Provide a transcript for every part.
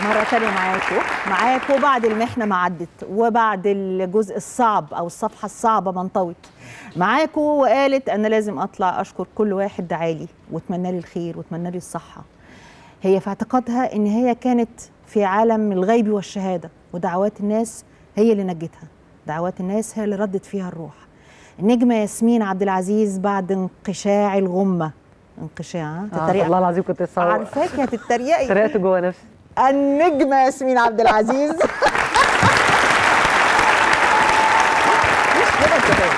مرة تانية معاكم معاكم بعد المحنة ما عدت وبعد الجزء الصعب أو الصفحة الصعبة ما انطوت معاكم وقالت أنا لازم أطلع أشكر كل واحد دعالي واتمنى لي الخير واتمنى لي الصحة هي في اعتقادها إن هي كانت في عالم الغيب والشهادة ودعوات الناس هي اللي نجتها دعوات الناس هي اللي ردت فيها الروح النجمة ياسمين عبد العزيز بعد انقشاع الغمة انقشاع ها؟ آه تتريق والله العظيم كنت لسه عارفاكي هتتريقي فرقت جوه نفسي النجمة ياسمين عبد العزيز مش كده كده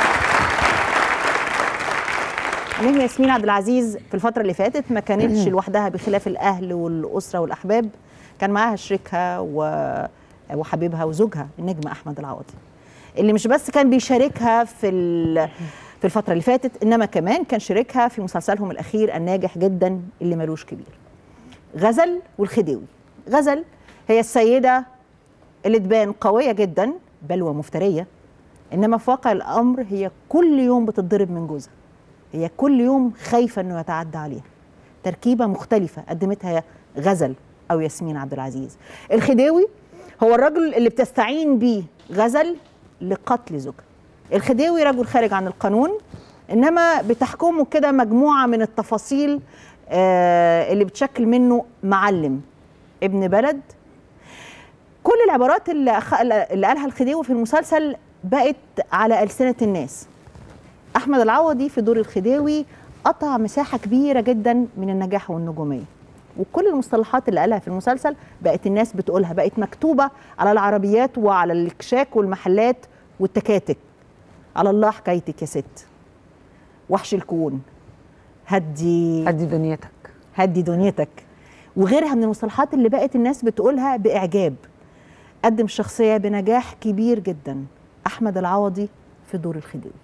النجمة ياسمين عبد العزيز في الفترة اللي فاتت ما كانتش لوحدها بخلاف الأهل والأسرة والأحباب كان معاها شريكها و... وحبيبها وزوجها النجم أحمد العوضي اللي مش بس كان بيشاركها في ال... في الفترة اللي فاتت إنما كمان كان شريكها في مسلسلهم الأخير الناجح جدا اللي ملوش كبير غزل والخديوي غزل هي السيدة اللي تبان قوية جدا بل ومفترية إنما في واقع الأمر هي كل يوم بتتضرب من جوزها هي كل يوم خايفة إنه يتعدى عليها تركيبة مختلفة قدمتها غزل أو ياسمين عبد العزيز الخديوي هو الرجل اللي بتستعين بيه غزل لقتل زوجها الخديوي رجل خارج عن القانون إنما بتحكمه كده مجموعة من التفاصيل آه اللي بتشكل منه معلم ابن بلد كل العبارات اللي, أخ... اللي قالها الخديوي في المسلسل بقت على ألسنة الناس أحمد العوضي في دور الخديوي قطع مساحة كبيرة جدا من النجاح والنجومية وكل المصطلحات اللي قالها في المسلسل بقت الناس بتقولها بقت مكتوبة على العربيات وعلى الكشاك والمحلات والتكاتك على الله حكايتك يا ست وحش الكون هدي هدي دنيتك هدي دنيتك وغيرها من المصطلحات اللي بقت الناس بتقولها بإعجاب قدم الشخصية بنجاح كبير جدا أحمد العوضي في دور الخديوي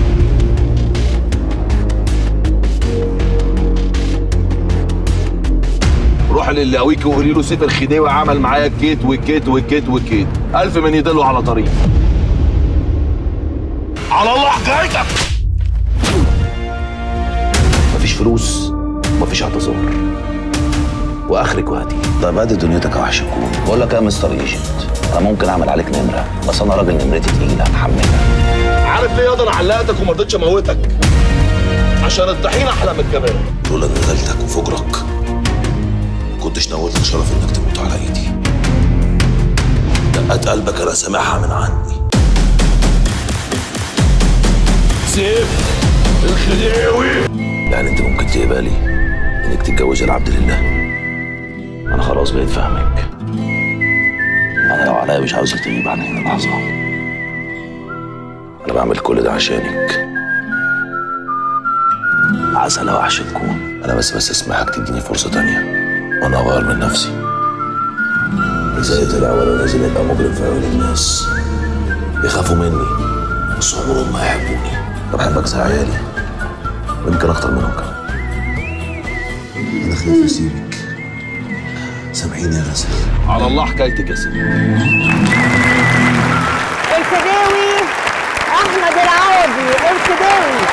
روح للي قويك وقولي له سيف الخديوي عمل معايا كيت وكيت وكيت وكيت ألف من يدله على طريق على الله حكايتك مفيش فلوس مفيش اعتذار واخرك وهاتي طيب ادي دنيتك يا وحش الكون بقول لك يا مستر ايجنت انا ممكن اعمل عليك نمره بس انا راجل نمرتي تقيله محملها عارف ليه يا انا علقتك وما رضيتش اموتك عشان الطحين احلى من الكباب لولا نزلتك وفجرك كنتش ناولت شرف انك تموت على ايدي دقات قلبك انا سامعها من عندي سيف الخديوي يعني انت ممكن تقبلي انك تتجوزي العبد لله انا خلاص بقيت فاهمك انا لو عليا مش عاوزك تغيب عني هنا لحظه انا بعمل كل ده عشانك عسل وحش تكون انا بس بس اسمحك تديني فرصه تانية وانا اغير من نفسي ازاي طلع وانا نازل ابقى مجرم في عيون الناس يخافوا مني بس عمرهم ما يحبوني انا بحبك زي عيالي ويمكن اكتر منهم كمان انا خايف اسيبك سامحيني يا غزل على الله حكايتك يا سيدي الخديوي أحمد العوضي الخديوي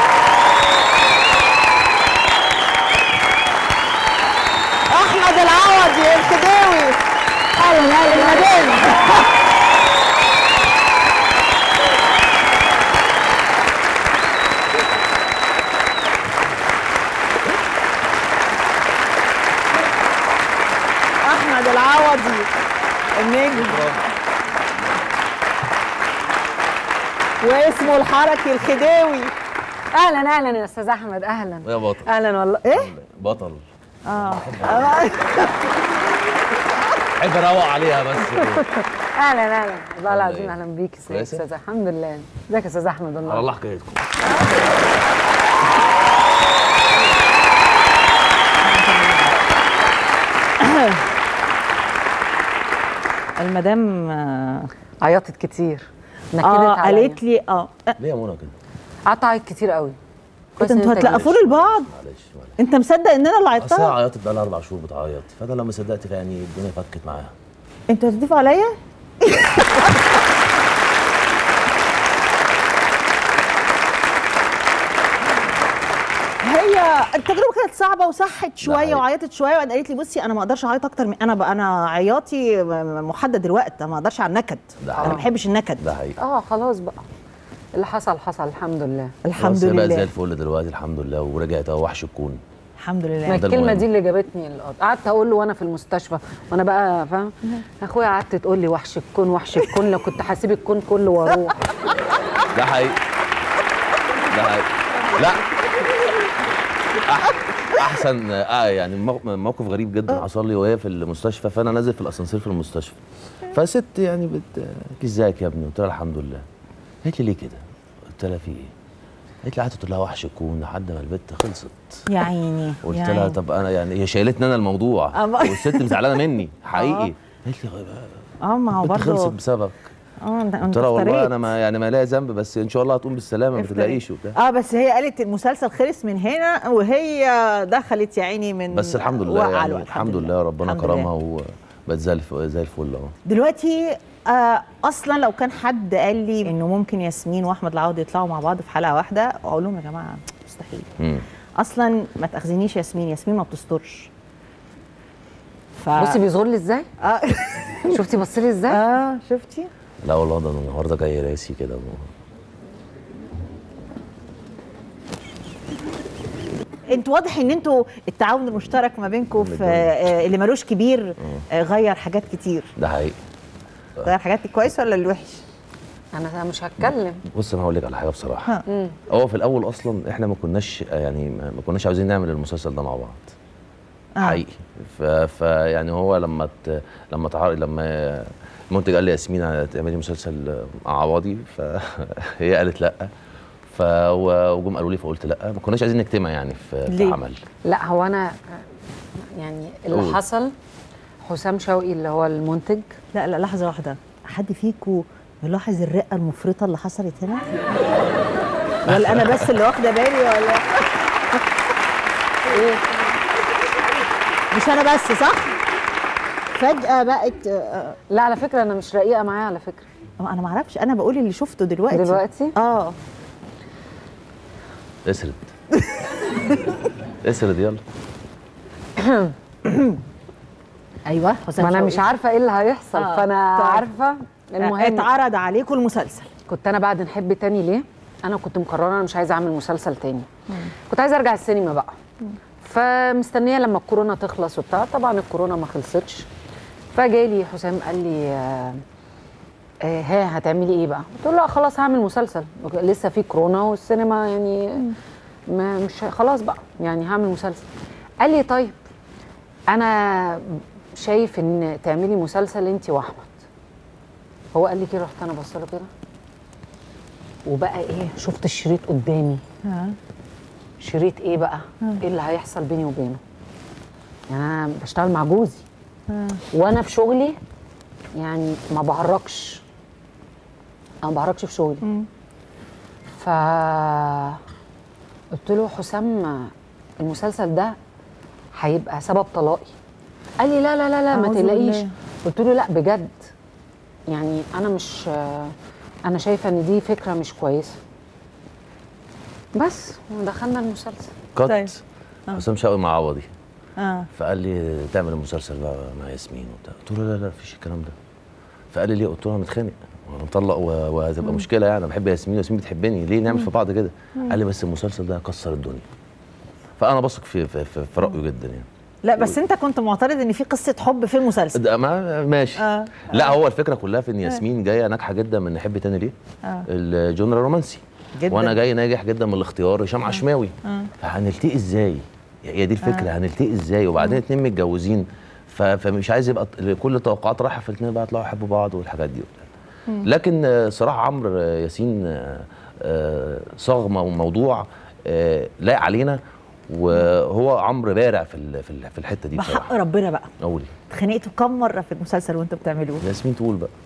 أحمد العوضي الخديوي أهلا أهلا المدينة احمد العوضي النجم واسمه الحركي الخديوي اهلا اهلا يا استاذ احمد اهلا يا بطل اهلا والله ايه بطل اه احب اروق عليها بس كده. اهلا اهلا والله عاملة العظيم إيه؟ اهلا بيك ازيك يا كويسة؟ استاذ الحمد لله ازيك يا استاذ احمد على والله الله حكايتكم المدام اه عيطت كتير نكدت آه، عليا. قالت لي اه ليه يا منى كده؟ قعدت اعيط كتير قوي كنت كويس إن انتوا أنت هتلقفوا لي لبعض معلش معلش انت مصدق ان انا اللي اصل هي عيطتها عيطت بقى لها اربع شهور بتعيط فانا لما صدقت يعني الدنيا فكت معاها انتوا هتضيفوا عليا هي هي التجربه كانت صعبه وصحت شويه حقيقي. وعيطت شويه وبعدين قالت لي بصي انا ما اقدرش اعيط اكتر من انا بقى انا عياطي محدد الوقت أنا ما اقدرش على النكد ده انا ما حقيقي. بحبش النكد ده حقيقي اه خلاص بقى اللي حصل حصل الحمد لله الحمد بس هي بقى زي لله الفل دلوقتي الحمد لله ورجعت اهو وحش الكون الحمد ما لله ده الكلمه المهم. دي اللي جابتني القط قعدت اقول له وانا في المستشفى وانا بقى فاهم اخويا قعدت تقول لي وحش الكون وحش الكون لو كنت هسيب الكون كله واروح ده حقيقي ده حقيقي لا أح احسن اه يعني مو- موقف غريب جدا حصل لي وهي في المستشفى فانا نازل في الاسانسير في المستشفى فست يعني بت ازيك يا ابني قلت لها الحمد لله قالت لي ليه كده قلت لها في ايه قالت لي قعدت تقول لها وحش الكون لحد ما البت خلصت يا عيني قلت يا لها عيني. طب انا يعني هي شايلتني انا الموضوع أما- والست زعلانه مني حقيقي قالت لي اه ما هو البت خلصت برضه بسببك اه انت قلت انت لها والله افتريت. انا ما يعني ما ليا ذنب بس ان شاء الله هتقوم بالسلامه ما افتريت. تلاقيش وبتاع اه بس هي قالت المسلسل خلص من هنا وهي دخلت يا عيني من بس الحمد لله وقع يعني الوقت. الحمد لله ربنا الحمد لله. كرمها وبقت زي الف- زي الفل اهو دلوقتي آه اصلا لو كان حد قال لي انه ممكن ياسمين واحمد العوضي يطلعوا مع بعض في حلقه واحده اقول لهم يا جماعه مستحيل مم. اصلا ما تاخذنيش ياسمين ياسمين ما بتسترش ف... بصي بيظهر لي ازاي اه شفتي بص لي ازاي اه شفتي لا والله ده أنا النهارده جاي راسي كده انتوا واضح ان انتوا التعاون المشترك ما بينكم في آه اللي ملوش كبير آه غير حاجات كتير ده حقيقي غير حاجات الكويسه ولا الوحش انا مش هتكلم بص انا هقول لك على حاجه بصراحه ها. هو في الاول اصلا احنا ما كناش يعني ما ما كناش عاوزين نعمل المسلسل ده مع بعض آه. حقيقي ف... ف يعني هو لما ت... لما تعار... لما المنتج قال لي ياسمين هتعملي مسلسل مع عوضي فهي قالت لا ف وجم قالوا لي فقلت لا ما كناش عايزين نجتمع يعني في, في ليه؟ عمل لا هو انا يعني اللي قول. حصل حسام شوقي اللي هو المنتج لا لا لحظه واحده حد فيكم يلاحظ الرقه المفرطه اللي حصلت هنا ولا انا بس اللي واخده بالي ولا ايه مش انا بس صح فجاه بقت آه، لا على فكره انا مش رقيقه معاه على فكره آه، انا ما اعرفش انا بقول اللي شفته دلوقتي دلوقتي اه اسرد اسرد يلا ايوه حسام ما انا شوقي. مش عارفه ايه اللي هيحصل آه، فانا طيب. عارفه المهم اتعرض عليكم المسلسل كنت انا بعد نحب تاني ليه انا كنت مقرره انا مش عايزه اعمل مسلسل تاني كنت عايزه ارجع السينما بقى فمستنيه لما الكورونا تخلص وبتاع طبعا الكورونا ما خلصتش فجالي حسام قال لي آه، آه، ها هتعملي ايه بقى قلت له لا خلاص هعمل مسلسل لسه في كورونا والسينما يعني ما مش خلاص بقى يعني هعمل مسلسل قال لي طيب انا شايف ان تعملي مسلسل انت واحمد هو قال لي كده رحت انا بص له كده وبقى ايه شفت الشريط قدامي ها شريط ايه بقى ايه اللي هيحصل بيني وبينه يعني انا بشتغل مع جوزي وانا في شغلي يعني ما بعرقش انا ما بعرقش في شغلي ف قلت له حسام المسلسل ده هيبقى سبب طلاقي قال لي لا لا لا لا ما أعوذ تقلقيش بالله. قلت له لا بجد يعني انا مش انا شايفه ان دي فكره مش كويسه بس ودخلنا المسلسل كات طيب. حسام شوقي مع عوضي اه فقال لي تعمل المسلسل بقى مع ياسمين وبتاع قلت له لا لا مفيش الكلام ده فقال لي ليه قلت له انا متخانق وانا مطلق و- وهتبقى مشكله يعني انا بحب ياسمين وياسمين بتحبني ليه نعمل في بعض كده قال لي بس المسلسل ده هيكسر الدنيا فانا بثق في في, في, في رايه جدا يعني لا بس انت كنت معترض ان في قصه حب في المسلسل ده ما ماشي آه. لا هو الفكره كلها في ان ياسمين جايه ناجحه جدا من نحب تاني ليه آه. الجونر الرومانسي جدا. وانا جاي ناجح جدا من الاختيار هشام عشماوي فهنلتقي ازاي هي دي الفكره هنلتقي ازاي وبعدين اتنين متجوزين ف- فمش عايز يبقى ط- كل التوقعات رايحه في الاثنين بقى يطلعوا يحبوا بعض والحاجات دي وبتاع لكن آه، صراحه عمرو آه، ياسين آه، آه، صاغ مو- موضوع آه، لايق علينا وهو عمرو بارع في ال- في ال- في الحته دي بحق بصراحه ربنا بقى قولي اتخانقتوا كم مره في المسلسل وانتوا بتعملوه ياسمين تقول بقى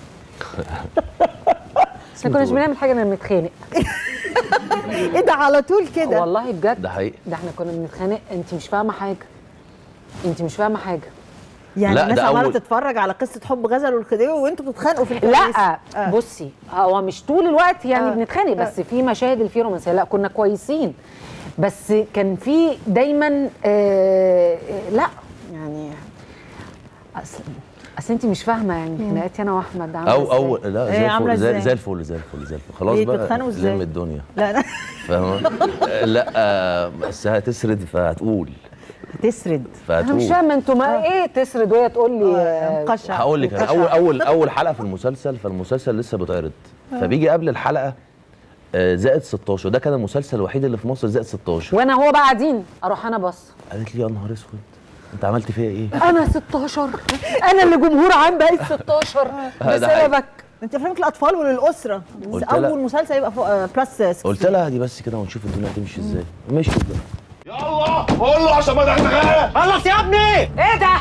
احنا كناش بنعمل حاجه غير نتخانق ايه ده على طول كده والله بجد ده حقيقي ده احنا كنا بنتخانق انت مش فاهمه حاجه انت مش فاهمه حاجه يعني لا، الناس ده عماله أول- تتفرج على قصه حب غزل والخديوي وانتوا بتتخانقوا في الكواليس لا آه. بصي هو مش طول الوقت يعني آه. بنتخانق بس في مشاهد اللي فيه رومانسيه لا كنا كويسين بس كان في دايما آه آه، لا يعني اصل اصل انت مش فاهمه يعني خناقاتي انا واحمد عامله او إزاي. او لا إيه زي عاملة الفل زي, إزاي؟ زي الفل زي الفل زي الفل خلاص ليه بقى بتتخانقوا إزاي؟ لم الدنيا لا لا فاهمه لا آه، بس هتسرد فهتقول تسرد انا مش فهتقول فاهمه انتوا ما ايه تسرد وهي تقول لي آه، مقشع هقول لك أنا مقشع. اول اول اول حلقه في المسلسل فالمسلسل لسه بيتعرض فبيجي قبل الحلقه آه، زائد 16 ده كان المسلسل الوحيد اللي في مصر زائد 16 وانا هو بقى قاعدين اروح انا بص قالت لي يا نهار اسود انت عملت فيها ايه؟ انا 16 انا اللي جمهور عام بقيت 16 ده حقيقي. بسببك انت افلامك للاطفال وللاسره بس قلت لها- اول مسلسل يبقى فوق آه، بلس 16 قلت لها دي بس كده ونشوف الدنيا هتمشي ازاي مشيت بقى يلا قول له عشان ما تغنغها خلص يا ابني ايه ده؟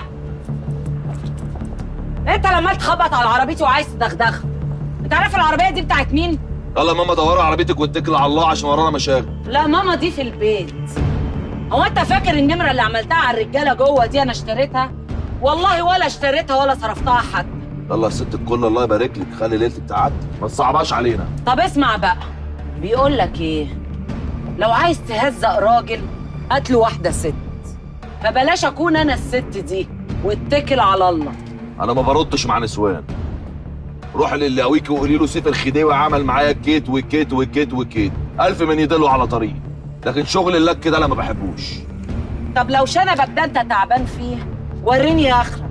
انت لما تخبط على عربيتي وعايز تدغدغها انت عارف العربيه دي بتاعت مين؟ يلا يا ماما دوري عربيتك واتكل على الله عشان ورانا مشاغل لا ماما دي في البيت هو انت فاكر النمره اللي عملتها على الرجاله جوه دي انا اشتريتها؟ والله ولا اشتريتها ولا صرفتها حتى يلا يا ست الكل الله يبارك لك خلي ليلتك تعدي ما تصعبهاش علينا طب اسمع بقى بيقول لك ايه لو عايز تهزق راجل هات له واحده ست فبلاش اكون انا الست دي واتكل على الله انا ما بردش مع نسوان روح للي قويكي وقولي له سيف الخديوي عمل معايا كيت وكيت وكيت وكيت الف من يدله على طريق لكن شغل اللك ده انا ما بحبوش طب لو شنبك ده انت تعبان فيه وريني اخرك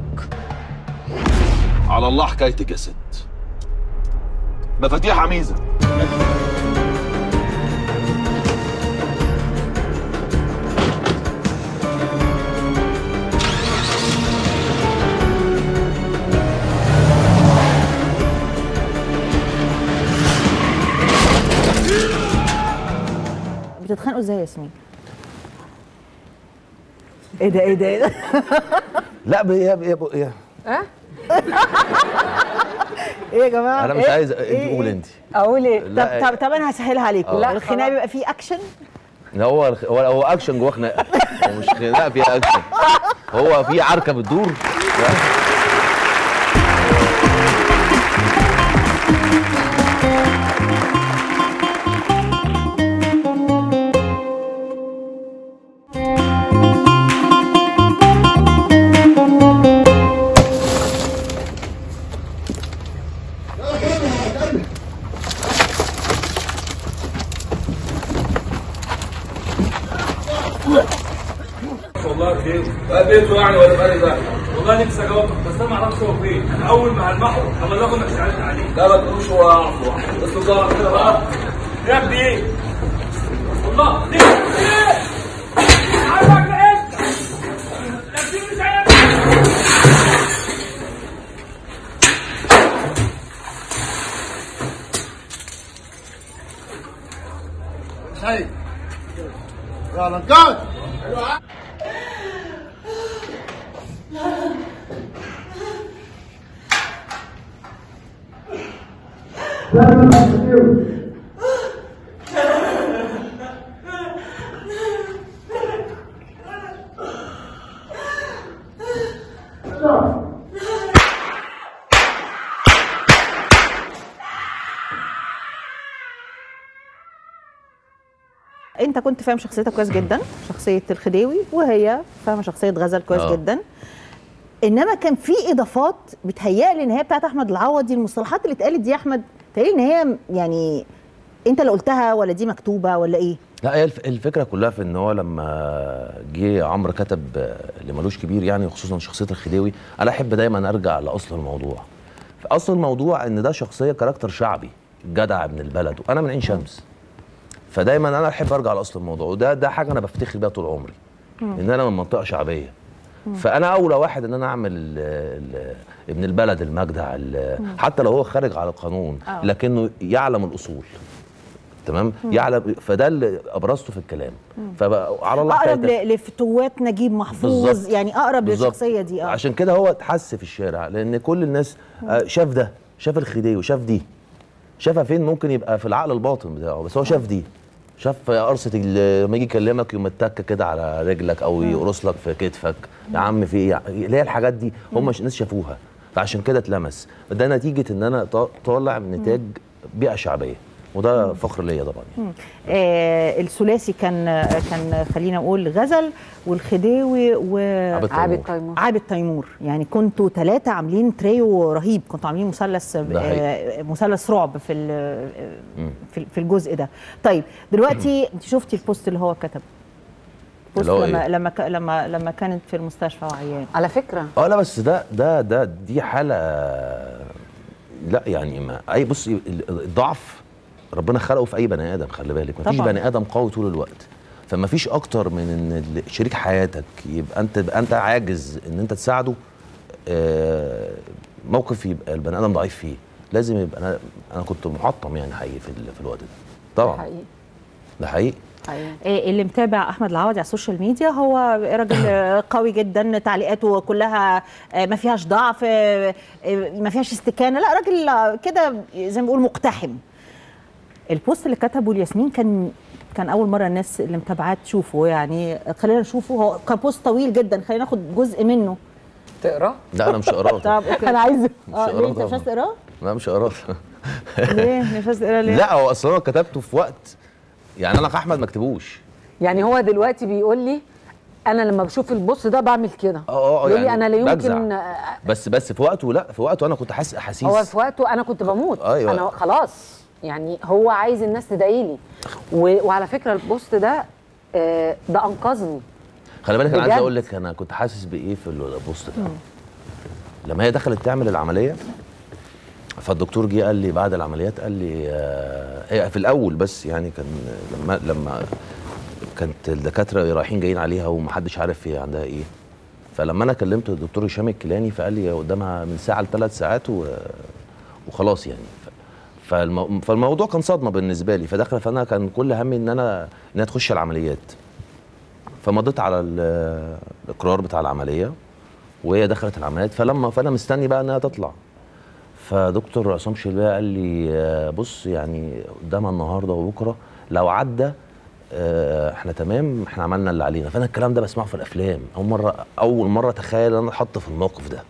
على الله حكايتك يا ست مفاتيح عميزه بتتخانقوا ازاي يا ياسمين؟ ايه ده ايه ده ايه ده؟ لا ب- يا يا يا ايه يا جماعه؟ انا مش إيه؟ عايز إيه؟ انت قول إيه؟ انت اقول ايه لا طب طب طب انا هسهلها عليكم آه. الخناقه بيبقى فيه اكشن لا هو هو هو اكشن جوه خناقه هو مش خناقه فيها اكشن هو في عركه بتدور والله خير قابلته يعني ولا بقالي بقى والله نفسي اجاوبك بس انا ما اعرفش هو فين انا اول ما هلمحه هبلغه انك سالت عليه لا ما تقولش هو عفو بس ظهر كده بقى يا ابني ايه والله ليه ليه عارفك انت لابسين مش عارف انت كنت فاهم شخصيتك كويس جدا شخصيه الخديوي وهي فاهمه شخصيه غزل كويس آه. جدا انما كان في اضافات بتهيألي ان هي بتاعت احمد العوضي المصطلحات اللي اتقالت دي يا احمد تهيألي ان هي يعني انت اللي قلتها ولا دي مكتوبه ولا ايه لا هي الف- الفكره كلها في ان هو لما جه عمرو كتب آه، اللي ملوش كبير يعني خصوصا شخصيه الخديوي انا احب دايما ارجع لاصل الموضوع في اصل الموضوع ان ده شخصيه كاركتر شعبي جدع ابن البلد وانا من عين شمس فدايما انا احب ارجع لاصل الموضوع وده ده حاجه انا بفتخر بيها طول عمري ان انا من منطقه شعبيه فانا اولى واحد ان انا اعمل ال ال ابن البلد المجدع ال- حتى لو هو خارج على القانون آه. لكنه يعلم الاصول تمام يعلم فده اللي ابرزته في الكلام فبقى على الله اقرب حكايتك. ل- لفتوات نجيب محفوظ بالظبط. يعني اقرب بالظبط. للشخصيه دي اه عشان كده هو اتحس في الشارع لان كل الناس آه، شاف ده شاف الخديوي شاف دي شافها فين ممكن يبقى في العقل الباطن بتاعه بس هو شاف دي شاف قرصه ال- لما يجي يكلمك يوم متك كده على رجلك او يقرص لك في كتفك يا عم في ايه اللي هي الحاجات دي هم ش- ناس شافوها فعشان كده اتلمس ده نتيجه ان انا طا- طالع من نتاج بيئه شعبيه وده فخر ليا طبعا يعني. آه الثلاثي كان كان خلينا نقول غزل والخديوي و عابد عابد تيمور. تيمور عابد تيمور يعني كنتوا ثلاثة عاملين تريو رهيب كنتوا عاملين مثلث ده آه، مثلث رعب في ال- مم. في في الجزء ده طيب دلوقتي انت شفتي البوست اللي هو كتب البوست اللي هو لما إيه؟ لما ك- لما لما كانت في المستشفى وعيان على فكره اه لا بس ده ده ده دي حاله لا يعني ما اي بص الضعف ربنا خلقه في اي بني ادم خلي بالك مفيش طبعاً. بني ادم قوي طول الوقت فما فيش اكتر من ان ال- شريك حياتك يبقى انت يبقى انت عاجز ان انت تساعده آه، موقف يبقى البني ادم ضعيف فيه لازم يبقى انا انا كنت محطم يعني حقيقي في, ال- في الوقت ده طبعا حقيقي ده حقيقي حقيقي آه، اللي متابع احمد العوضي على السوشيال ميديا هو راجل آه، قوي جدا تعليقاته كلها آه، ما فيهاش ضعف آه، آه، ما فيهاش استكانه لا راجل آه، كده زي ما بيقول مقتحم البوست اللي كتبه الياسمين كان كان اول مره الناس اللي متابعاه تشوفه يعني خلينا نشوفه هو كان بوست طويل جدا خلينا ناخد جزء منه تقرا لا انا مش هقراه طب اوكي انا عايزه اه هقراه ليه انت مش عايز طبعاً. تقراه؟ لا مش هقراه ليه مش عايز تقراه ليه؟ لا هو اصلا انا كتبته في وقت يعني انا كاحمد ما اكتبوش يعني هو دلوقتي بيقول لي انا لما بشوف البوست ده بعمل كده اه اه يقول لي يعني انا لا بجزع. يمكن بس بس في وقته لا في وقته انا كنت حاسس احاسيس هو في وقته انا كنت بموت أيوة. انا خلاص يعني هو عايز الناس تدعي لي و... وعلى فكره البوست ده آه، ده انقذني خلي بالك انا عايز بجد؟ اقول لك انا كنت حاسس بايه في البوست ده لما هي دخلت تعمل العمليه فالدكتور جه قال لي بعد العمليات قال لي آه هي في الاول بس يعني كان لما لما كانت الدكاتره رايحين جايين عليها ومحدش عارف هي عندها ايه فلما انا كلمت الدكتور هشام الكيلاني فقال لي قدامها من ساعه لثلاث ساعات و... وخلاص يعني ف... فالمو... فالموضوع كان صدمه بالنسبه لي فدخل فانا كان كل همي ان انا انها تخش العمليات فمضيت على ال- الاقرار بتاع العمليه وهي دخلت العمليات فلما فانا مستني بقى انها تطلع فدكتور عصام شلبيه قال لي آه، بص يعني قدامها النهارده وبكره لو عدى آه، احنا تمام احنا عملنا اللي علينا فانا الكلام ده بسمعه في الافلام اول مره اول مره اتخيل ان انا اتحط في الموقف ده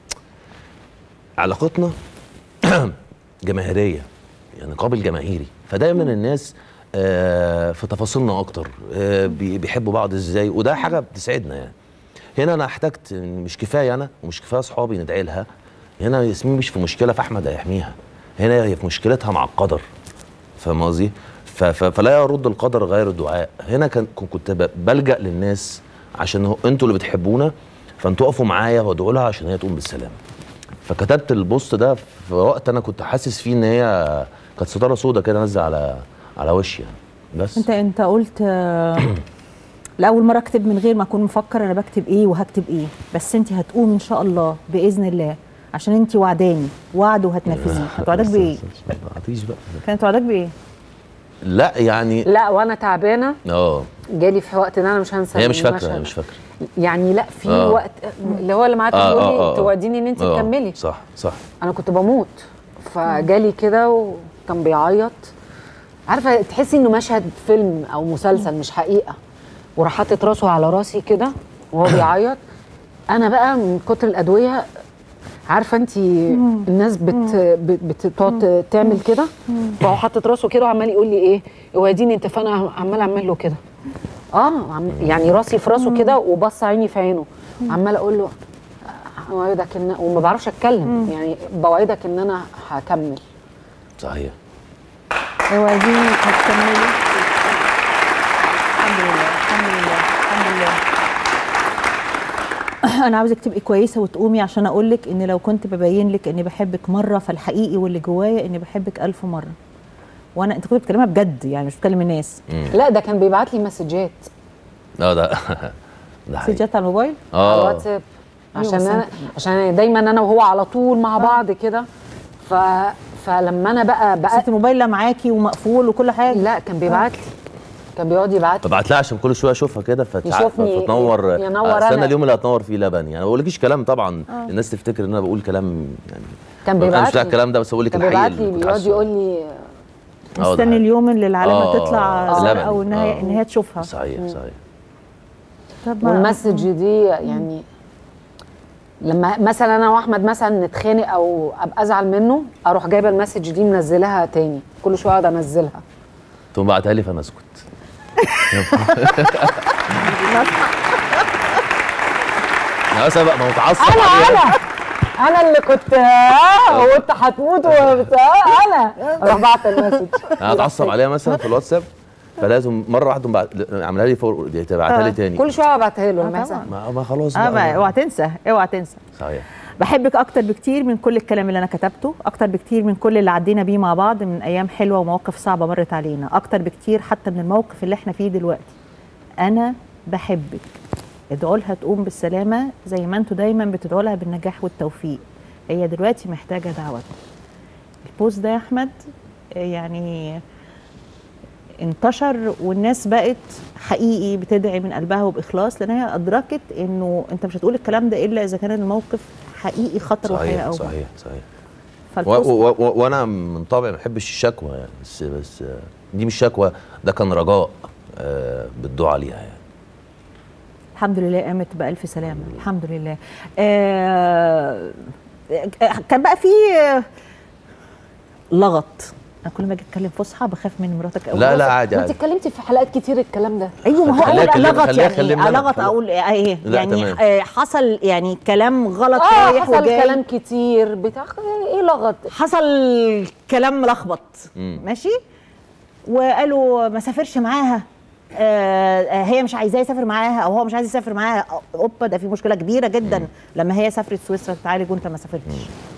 علاقتنا جماهيريه يعني قابل جماهيري فدايما الناس آه، في تفاصيلنا اكتر آه، بي- بيحبوا بعض ازاي وده حاجه بتسعدنا يعني هنا انا احتجت إن مش كفايه انا ومش كفايه اصحابي ندعي لها هنا ياسمين مش في مشكله فاحمد هيحميها هنا هي في مشكلتها مع القدر فاهم قصدي ف- ف- فلا يرد القدر غير الدعاء هنا كان كنت ب- بلجا للناس عشان هو- انتوا اللي بتحبونا فانتوا اقفوا معايا وادعوا لها عشان هي تقوم بالسلامه فكتبت البوست ده في وقت انا كنت حاسس فيه ان هي كانت ستاره سودا كده نازله على على وشي يعني بس انت انت قلت آه، لاول مره اكتب من غير ما اكون مفكر انا بكتب ايه وهكتب ايه بس انت هتقومي ان شاء الله باذن الله عشان انت وعداني وعد وهتنفذيه هتوعدك بايه ما تعطيش بقى كانت وعدك بايه لا يعني لا وانا تعبانه اه جالي في وقت ان انا مش هنسى هي مش فاكره المشهد. هي مش فاكره يعني لا في آه. وقت اللي هو لما قعدت آه، تقول آه، لي آه. توعديني ان انت آه، تكملي صح صح انا كنت بموت فجالي كده وكان بيعيط عارفه تحسي انه مشهد فيلم او مسلسل مش حقيقه وراح حاطط راسه على راسي كده وهو بيعيط انا بقى من كتر الادويه عارفه انت الناس بت بت- بتقعد تعمل كده فهو حاطط راسه كده وعمال يقول لي ايه اوعديني انت فانا عمال اعمل له كده اه عم يعني راسي في راسه كده وبص عيني في عينه عمال اقول له اوعدك ان وما بعرفش اتكلم يعني بوعدك ان انا هكمل صحيح اوعي دي هتكملي الحمد لله الحمد لله الحمد لله انا عاوزك تبقي كويسه وتقومي عشان اقول لك ان لو كنت ببين لك اني بحبك مره فالحقيقي واللي جوايا اني بحبك ألف مره وانا انت كنت بتكلمها بجد يعني مش بتكلم الناس لا ده كان بيبعت لي مسجات اه ده ده حقيقي سجلت على الموبايل على اه الواتساب أيوة، عشان بس انا أنت- عشان دايما انا وهو على طول مع بعض كده ف فلما انا بقى بس بقى انت الموبايل لا معاكي ومقفول وكل حاجه لا كان بيبعت لي كان بيقعد يبعت لي ببعت لها عشان كل شويه اشوفها كده فتع... يشوفني فتنور ينور استنى أنا. اليوم اللي هتنور فيه لبن يعني ما بقولكيش كلام طبعا الناس تفتكر ان انا بقول كلام يعني كان انا مش بيبعت بتاع لي الكلام ده بس بقول لك كان الحقيقه بيبعت لي اللي كنت بيقعد حاسه. يقول لي آه، ده مستني حقيقي. اليوم اللي العلامه آه، تطلع آه. زرقاء او ان هي آه. ان هي تشوفها صحيح صحيح طب ما- والمسج دي يعني لما مثلا انا واحمد مثلا نتخانق او ابقى ازعل منه اروح جايبه المسج دي منزلها تاني كل شويه اقعد انزلها تقوم بعتها لي فانا اسكت انا بس بقى ما متعصب انا عليها. انا انا اللي كنت اه وانت هتموت وبتاع انا اروح بعت المسج انا اتعصب عليها مثلا في الواتساب فلازم مره واحده بعد- اعملها لي فور دي تبعتها لي تاني كل شويه ابعتها له آه، لما طبعاً. يحصل. ما, ما خلاص اه بقى ما- اوعى تنسى اوعى تنسى صحيح بحبك اكتر بكتير من كل الكلام اللي انا كتبته اكتر بكتير من كل اللي عدينا بيه مع بعض من ايام حلوه ومواقف صعبه مرت علينا اكتر بكتير حتى من الموقف اللي احنا فيه دلوقتي انا بحبك ادعوا لها تقوم بالسلامه زي ما انتوا دايما بتدعوا لها بالنجاح والتوفيق هي دلوقتي محتاجه دعوتك البوست ده يا احمد آه، يعني انتشر والناس بقت حقيقي بتدعي من قلبها وباخلاص لان هي ادركت انه انت مش هتقول الكلام ده الا اذا كان الموقف حقيقي خطر وحياه صحيح او صحيح صحيح و- فالبوست و- و- وانا من طبعي ما بحبش الشكوى يعني بس بس آه، دي مش شكوى ده كان رجاء آه، بالدعاء ليها يعني الحمد لله قامت بألف سلامة الحمد لله آه كان بقى في آه، لغط انا كل ما اجي اتكلم فصحى بخاف من مراتك قوي لا لا عادي ما انت عادي اتكلمتي في حلقات كتير الكلام ده ايوه ما هو خليها اقول أكلم- لغط خليها يعني أكلمني إيه؟ أنا. لغط اقول ايه لا، يعني تمام. آه، حصل يعني كلام غلط اه رايح حصل وجاي كلام كتير بتاع ايه لغط حصل كلام ملخبط مم. ماشي وقالوا ما سافرش معاها آه آه، هي مش عايزاه يسافر معاها او هو مش عايز يسافر معاها اوبا ده في مشكله كبيره جدا لما هي سافرت سويسرا تتعالج وانت ما سافرتش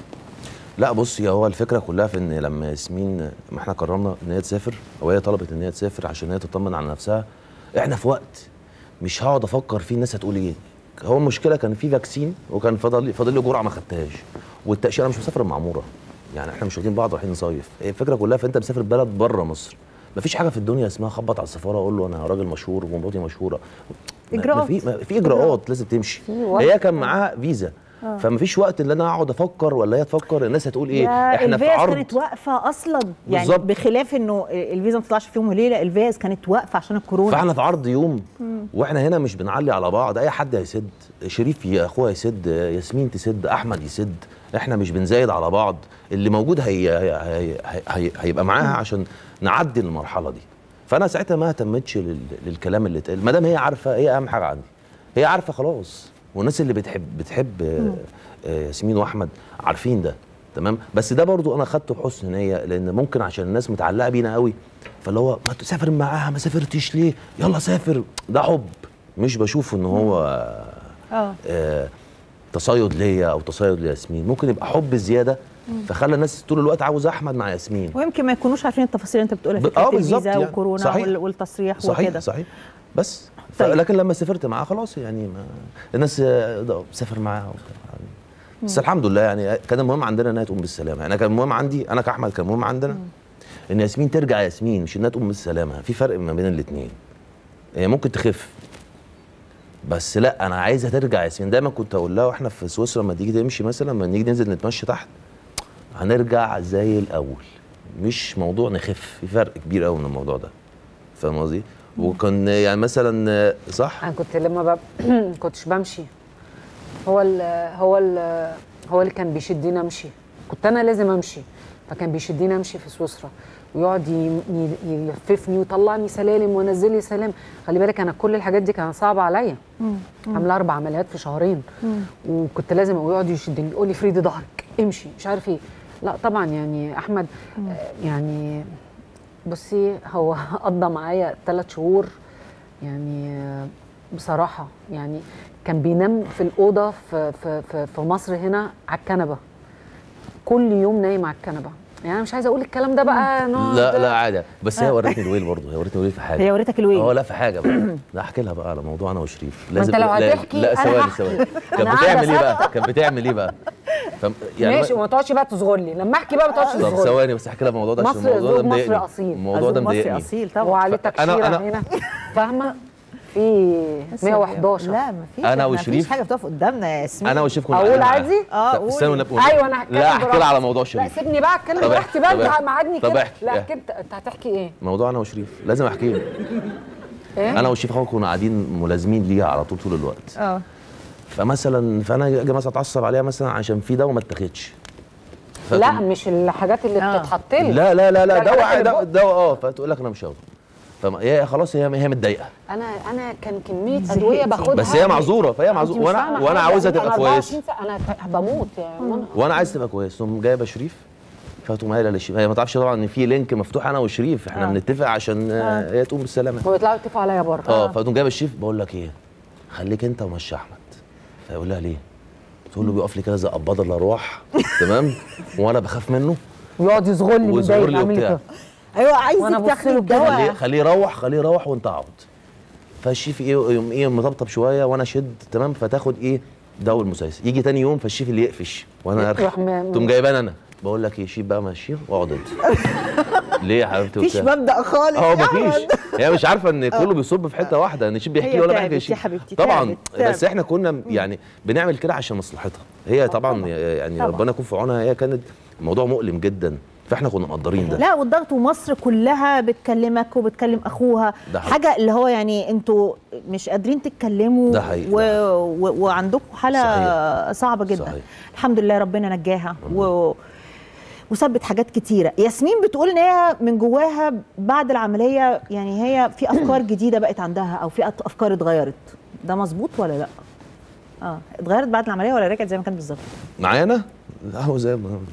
لا بص هي هو الفكره كلها في ان لما ياسمين ما احنا قررنا ان هي تسافر او هي طلبت ان هي تسافر عشان هي تطمن على نفسها احنا في وقت مش هقعد افكر فيه الناس هتقول ايه هو المشكله كان في فاكسين وكان فاضل لي فاضل لي جرعه ما خدتهاش والتاشيره انا مش مسافر المعموره يعني احنا مش واخدين بعض رايحين نصيف هي الفكره كلها في انت مسافر بلد بره مصر مفيش حاجه في الدنيا اسمها خبط على السفاره اقول له انا راجل مشهور ومراتي مشهوره ما- ما إجراءات. في ما في اجراءات لازم تمشي وقت. هي كان معاها فيزا فمفيش وقت اللي انا اقعد افكر ولا هي تفكر الناس هتقول ايه يا احنا في الفيز عرض كانت واقفه اصلا يعني بالظبط. بخلاف انه الفيزا ما تطلعش في يوم وليله الفيز كانت واقفه عشان الكورونا فاحنا في عرض يوم واحنا هنا مش بنعلي على بعض اي حد هيسد شريف يا اخويا يسد ياسمين تسد احمد يسد احنا مش بنزايد على بعض اللي موجود هي هي هي هي هيبقى معاها عشان نعدي المرحله دي فانا ساعتها ما اهتمتش لل- للكلام اللي اتقال ما دام هي عارفه هي اهم حاجه عندي هي عارفه خلاص والناس اللي بتحب بتحب آه، آه، ياسمين واحمد عارفين ده تمام بس ده برضو انا خدته بحسن نيه لان ممكن عشان الناس متعلقه بينا قوي فاللي هو ما تسافر معاها ما سافرتش ليه يلا سافر ده حب مش بشوف ان هو اه آه تصيد ليا او تصيد لياسمين ممكن يبقى حب زياده فخلى الناس طول الوقت عاوز احمد مع ياسمين ويمكن ما يكونوش عارفين التفاصيل اللي انت بتقولها ب- فكره آه، بالظبط الفيزا يعني. وكورونا صحيح. وال- والتصريح صحيح وكده صحيح بس ف- طيب. لكن لما سافرت معاه خلاص يعني ما الناس آه، ده سافر معاها وبتاع. بس الحمد لله يعني كان المهم عندنا انها تقوم بالسلامه يعني كان المهم عندي انا كاحمد كان المهم عندنا ان ياسمين ترجع ياسمين مش انها تقوم بالسلامه في فرق ما بين الاثنين هي ممكن تخف بس لا انا عايزها ترجع ياسمين دايما كنت اقول لها واحنا في سويسرا لما تيجي تمشي مثلا لما نيجي ننزل نتمشى تحت هنرجع زي الاول مش موضوع نخف في فرق كبير قوي من الموضوع ده فاهم قصدي وكان يعني مثلا صح انا كنت لما بب... كنتش بمشي هو ال هو ال هو اللي كان بيشدني امشي كنت انا لازم امشي فكان بيشدني امشي في سويسرا ويقعد ي- ي- يلففني ويطلعني سلالم وينزل لي سلام خلي بالك انا كل الحاجات دي كانت صعبه عليا عامله اربع عمليات في شهرين وكنت لازم يقعد يشدني يقول لي فريدي ظهرك امشي مش عارف ايه لا طبعا يعني احمد آه، يعني بصي هو قضى معايا ثلاث شهور يعني آه، بصراحة يعني كان بينام في الأوضة في, في, في, في مصر هنا على الكنبة كل يوم نايم على الكنبة يعني أنا مش عايزة أقول الكلام ده بقى نقعد- لا لا عادي بس هي ورتني الويل برضه هي ورتني الويل في حاجه هي وريتك الويل اه لا في حاجه بقى لا احكي لها بقى على موضوع انا وشريف ما أنت لو لا- هتحكي لا أنا ثواني هحكي. ثواني كانت أنا بتعمل ايه قاعدة بقى كانت بتعمل ايه بقى فم... ماشي ما- وما تقعدش بقى تصغر لي لما أحكي بقى ما تقعدش طب تصغر لي ثواني بس احكي لها الموضوع ده عشان مصر الموضوع ده زوج مصري مضايقني أصيل. الموضوع ده أزوج مصري مضايقني اصيل طبعا وعليه فأنا- تكشيرة أنا- هنا فاهمة في 111 لا ما فيش أنا ما فيش وشريف- حاجه بتقف قدامنا يا ياسمين انا وشريف كنا أقول قاعدين معاها. عادي؟ اه لا، قولي. استنى ونبقى ايوه انا هتكلم لا احكي لها براحتي. على موضوع لا شريف سيبني بقى اتكلم طب براحتي احكي، بقى طب انت احكي. معادني طب كده احكي، لا احكي. انت انت هتحكي ايه؟ موضوع انا وشريف لازم احكي له ايه؟ انا وشريف اخويا كنا قاعدين ملازمين ليها على طول طول الوقت اه فمثلا فانا اجي مثلا اتعصب عليها مثلا عشان في دواء ما اتاخدش لا فتقوم- مش الحاجات اللي آه. بتتحط لي لا لا لا لا لا، دواء الحاجات اللي دواء فوق. دواء اه فتقول لك انا مش هاخده فما- هي خلاص هي هي متضايقه انا انا كان كميه ادويه باخدها بس هي معذوره فهي أنت معذوره مش وانا فاهمة وانا حاجة. عاوزها أنا تبقى 24 كويسه ساعة انا بموت يا منى وانا عايز تبقى كويس تقوم جايبه شريف فتقوم قايله لشريف هي ما تعرفش طبعا ان في لينك مفتوح انا وشريف احنا آه. بنتفق عشان آه. هي تقوم بالسلامه ويطلعوا يتفقوا عليا بره اه فتقوم جايبه الشريف بقول لك ايه خليك انت ومشي احمد فيقول لها ليه؟ تقول له بيقف لي كده زي قباض الارواح تمام وانا بخاف منه يقعد يصغر لي ويصغر متضايق لي يعمل لي وبتاع. كده ايوه عايزك وأنا أبص تاخدي له كده الدواء خليه خليه يروح خليه يروح وانت اقعد فالشيف ايه يقوم ايه مطبطب شويه وانا اشد تمام فتاخد ايه دواء المسيس يجي تاني يوم فالشيف اللي يقفش وانا يروح ارخي م- تقوم جايبان انا بقول لك ايه شيف بقى ماشي واقعد انت ليه يا حبيبتي مفيش وبتاع؟ مبدا خالص اه يا مفيش أحمد. هي مش عارفه ان كله بيصب في حته واحده ان الشيف بيحكي هي لي ولا تعبت بحكي يا الشيف حبيبتي، طبعا تعبت، تعبت. بس احنا كنا يعني بنعمل كده عشان مصلحتها هي طبعا يعني طبعاً. ربنا يكون في عونها هي كانت الموضوع مؤلم جدا فاحنا كنا مقدرين ده لا والضغط ومصر كلها بتكلمك وبتكلم اخوها ده حقيقي. حاجه اللي هو يعني انتوا مش قادرين تتكلموا ده حقيقي، و... ده و... وعندكم حاله صحيح. صعبه جدا صحيح. الحمد لله ربنا نجاها و... وثبت حاجات كتيره ياسمين بتقول ان هي من جواها بعد العمليه يعني هي في افكار جديده بقت عندها او في أط- افكار اتغيرت ده مظبوط ولا لا اه اتغيرت بعد العمليه ولا رجعت زي ما كانت بالظبط معايا انا لا هو زي ما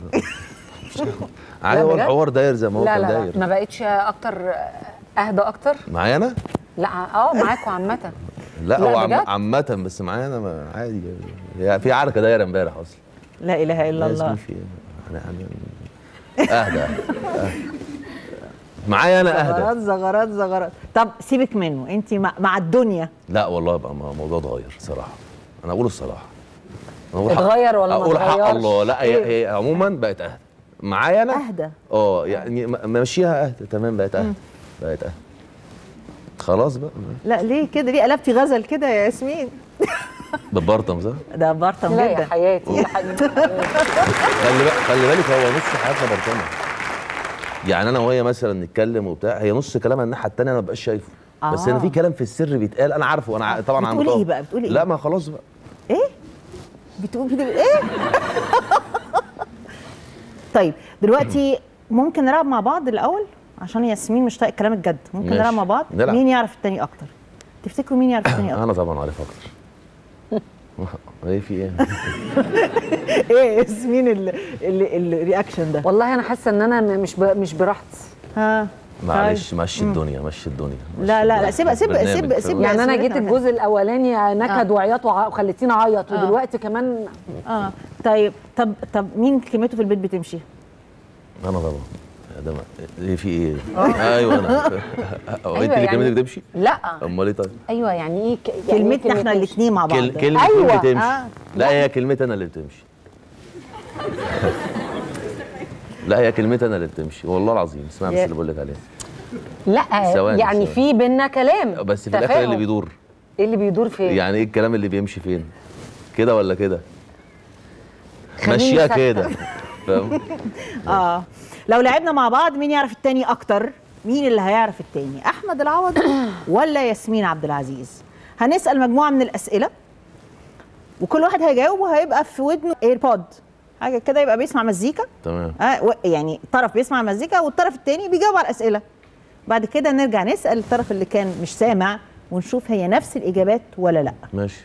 عادي هو بجد؟ الحوار داير زي ما هو لا كان لا, لا داير ما بقتش اكتر اهدى اكتر معايا انا لا اه معاكوا عامه لا لا، هو عم- بجد؟ عامة بس معايا انا ما- عادي هي في عركة دايرة امبارح اصلا لا اله الا لازم الله في انا انا اهدى أهدى. معايا انا زغرات اهدى زغرات زغرات طب سيبك منه انت مع, مع الدنيا لا والله بقى الموضوع اتغير صراحة انا اقول الصراحة أنا أقول حق- اتغير ولا ما اقول حق اتغيرش؟ الله لا هي, هي عموما بقت اهدى معايا انا اهدى اه يعني م- ماشيها اهدى تمام بقت اهدى بقت اهدى خلاص بقى لا ليه كده ليه قلبتي غزل كده يا ياسمين بتبرطم صح؟ ده برطم لا يا جدا حياتي يا حبيبتي خلي بالك خلي بالك هو نص حياتنا برطمه يعني انا وهي مثلا نتكلم وبتاع هي نص كلامها الناحيه الثانيه انا ما ببقاش شايفه آه. بس انا في كلام في السر بيتقال انا عارفه انا ع- طبعا عم بتقولي بطبع. إيه بقى؟ بتقولي إيه؟ لا ما خلاص بقى ايه بتقول كده ايه طيب دلوقتي ممكن نلعب مع بعض الاول عشان ياسمين مش طايق الكلام الجد ممكن ماشي. نلعب مع بعض نلعب. مين يعرف التاني اكتر تفتكروا مين يعرف التاني اكتر انا طبعا عارف اكتر ايه في ايه ايه ياسمين ال- ال- الرياكشن ده والله انا حاسه ان انا م- مش ب... مش براحتي ها معلش مشي الدنيا مشي الدنيا مشي لا، لا، لا، الدنيا. سيبها- سيب- برنامج، سيب- فاهم؟ سيب- يعني انا سيبتنا جيت معاك. الجزء الاولاني نكد وعياط وع- وخليتيني اعيط ودلوقتي كمان اه طيب طب طب مين كلمته في البيت بتمشي انا طبعا يا ده ما- ايه في ايه ايوه انا هو انت اللي يعني- كلمتك بتمشي لا امال ايه طيب ايوه يعني ايه ك... يعني إيه كلمتنا احنا كلمة الاثنين مع بعض كل كلمة أيوة. أيوة. بتمشي آه. لا هي كلمتي انا اللي بتمشي لا هي كلمتي انا اللي بتمشي والله العظيم اسمع بس يا- اللي بقول لك عليه لا ثواني، يعني ثواني. في بينا كلام بس في الاخر إيه تفاهم. اللي بيدور ايه اللي بيدور فين يعني ايه الكلام اللي بيمشي فين كده ولا كده خليني مشيها ساكتة. كده فاهم اه لو لعبنا مع بعض مين يعرف التاني اكتر مين اللي هيعرف التاني احمد العوض ولا ياسمين عبد العزيز هنسال مجموعه من الاسئله وكل واحد هيجاوب وهيبقى في ودنه ايربود حاجه كده يبقى بيسمع مزيكا تمام آه و- يعني طرف بيسمع مزيكا والطرف التاني بيجاوب على الاسئله بعد كده نرجع نسال الطرف اللي كان مش سامع ونشوف هي نفس الاجابات ولا لا ماشي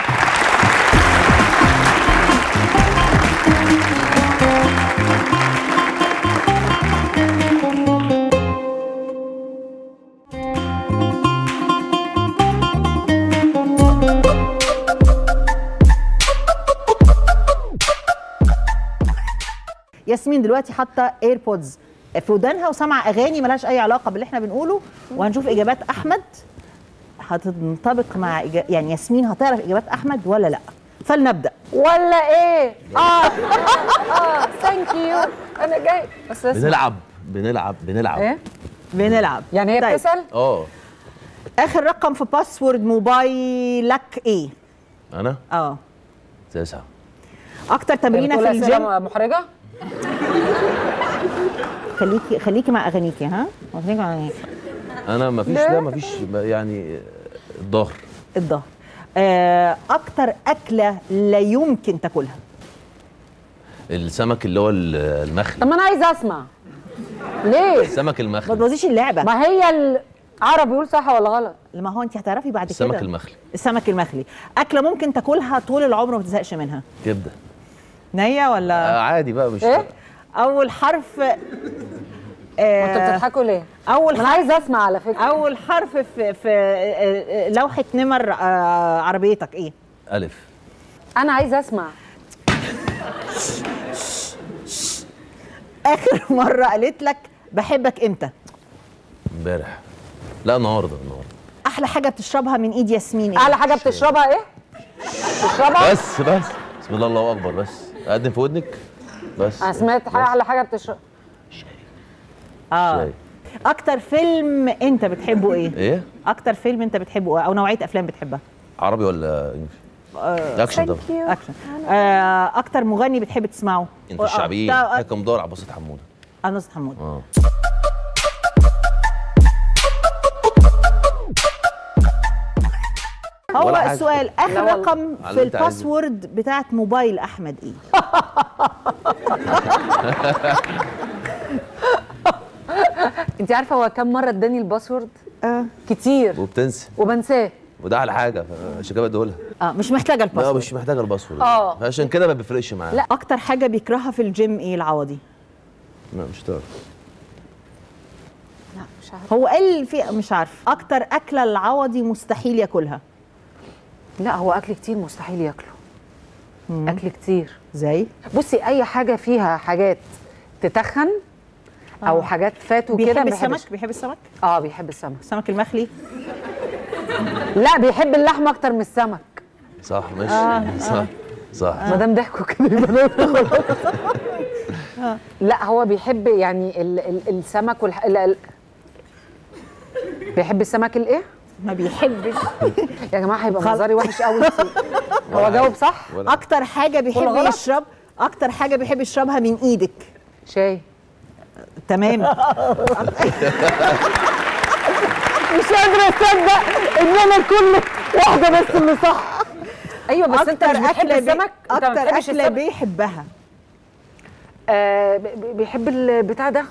ياسمين دلوقتي حاطه ايربودز في ودانها وسامعه اغاني ملهاش اي علاقه باللي احنا بنقوله وهنشوف اجابات احمد هتنطبق مع إجا... يعني ياسمين هتعرف اجابات احمد ولا لا فلنبدا ولا ايه اه اه ثانك يو انا جاي بس اسمع. بنلعب بنلعب بنلعب ايه بنلعب يعني هي طيب. بتسال اه اخر رقم في باسورد موبايلك ايه انا اه تسعة اكتر تمرينه بتقول في أسئلة الجيم محرجه خليكي خليكي مع اغانيكي ها خليكي مع اغانيكي انا ما فيش لا ما فيش يعني الظهر الظهر آه اكتر اكله لا يمكن تاكلها السمك اللي هو ال- المخلي طب ما انا عايزه اسمع ليه السمك ما المخلي تبوظيش اللعبه ما هي العرب بيقول صح ولا غلط ما هو انت هتعرفي بعد كده السمك المخلي السمك المخلي اكله ممكن تاكلها طول العمر وما تزهقش منها كبده نيه ولا آه عادي بقى مش ايه اول حرف انتوا آه بتضحكوا ليه اول ما انا حرف عايزه اسمع على فكره اول حرف في في آه، آه، لوحه نمر آه، عربيتك ايه الف انا عايزه اسمع اخر مره قالت لك بحبك امتى امبارح لا النهارده النهارده احلى حاجه بتشربها من ايد ياسمين ايه اعلى حاجه بتشربها ايه بتشربها بس بس بسم الله الله اكبر بس اقدم في ودنك بس انا سمعت حاجه اعلى حاجه بتشرب اه شاي. اكتر فيلم انت بتحبه ايه ايه اكتر فيلم انت بتحبه او نوعيه افلام بتحبها عربي ولا انجلش اكشن طبعا اكشن آه اكتر مغني بتحب تسمعه انت الشعبيين آه، ده- حكم دور عباسة حموده آه، نصر حمود اه هو ولا حاجة. السؤال لا اخر والله. رقم على في اللي انت عايزه. الباسورد بتاعت موبايل احمد ايه انت عارفه هو كم مره اداني الباسورد اه كتير وبتنسى وبنساه وده على حاجه عشان كده بدولها اه مش محتاجه لا الباسورد مش محتاجه الباسورد اه. فعشان كده ما بيفرقش معاه لا. اكتر حاجه بيكرهها في الجيم ايه العوضي لا مش تعرف لا مش عارفه هو قال في مش عارف اكتر اكله العوضي مستحيل ياكلها لا هو اكل كتير مستحيل ياكله اكل كتير زي بصي اي حاجه فيها حاجات تتخن او حاجات فات وكده بيحب ما بيحبش. السمك بيحب السمك اه بيحب السمك السمك المخلي لا بيحب اللحمه اكتر من السمك صح ماشي صح صح ما دام ضحكوا كده يبقى ده خلاص. لا هو بيحب يعني ال ال السمك والح... ال ال بيحب السمك الايه؟ ما بيحبش يا جماعه هيبقى خل- منظري وحش قوي هو جاوب صح؟ ولا اكتر حاجه بيحب غلط؟ يشرب اكتر حاجه بيحب يشربها من ايدك شاي تمام مش قادره اصدق ان انا كل واحده بس اللي صح ايوه بس انت اكتر مش بتحب اكله بي... السمك انت ما اكتر بتحبش اكله السمك بيحبها آه ب- ب- بيحب البتاع ده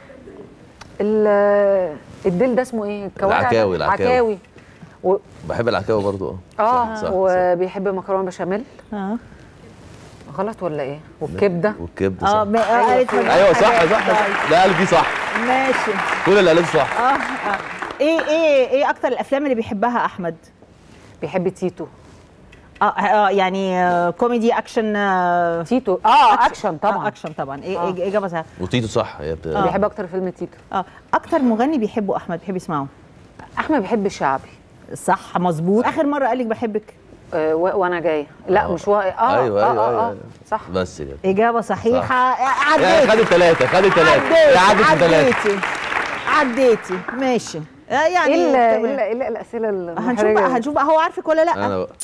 ال- الديل ده اسمه ايه الكوارع ده؟ العكاوي، العكاوي. عكاوي و... بحب العكاوي برضو اه اه صح، صح، وبيحب مكرونه بشاميل اه غلط ولا ايه والكبده والكبده اه صح ما- آه، قالت مجموعة ايوه صح حاجات. صح طيب، صح ده قال دي صح ماشي كل اللي قالته صح اه اه ايه ايه ايه اكتر الافلام اللي بيحبها احمد بيحب تيتو اه اه يعني آه كوميدي اكشن آه تيتو اه اكشن آه طبعا اكشن طبعا ايه آه. إيه اجابه صحيحه وتيتو صح هي بت... بيحب اكتر فيلم تيتو اه اكتر مغني بيحبه احمد بيحب يسمعه احمد بيحب الشعبي صح مظبوط اخر مره قال لك بحبك آه و... وانا جايه لا آه. مش و... اه ايوه آه ايوه آه ايوه آه. صح بس كده اجابه صحيحه يا عديتي خد الثلاثه خد الثلاثه يا عدت الثلاثه عديتي عديتي ماشي آه يعني ايه ال- تمام. ايه ال- ايه ال- الاسئله هنشوف المحرجه بقى دي؟ هنشوف بقى هو عارفك ولا لا انا بقى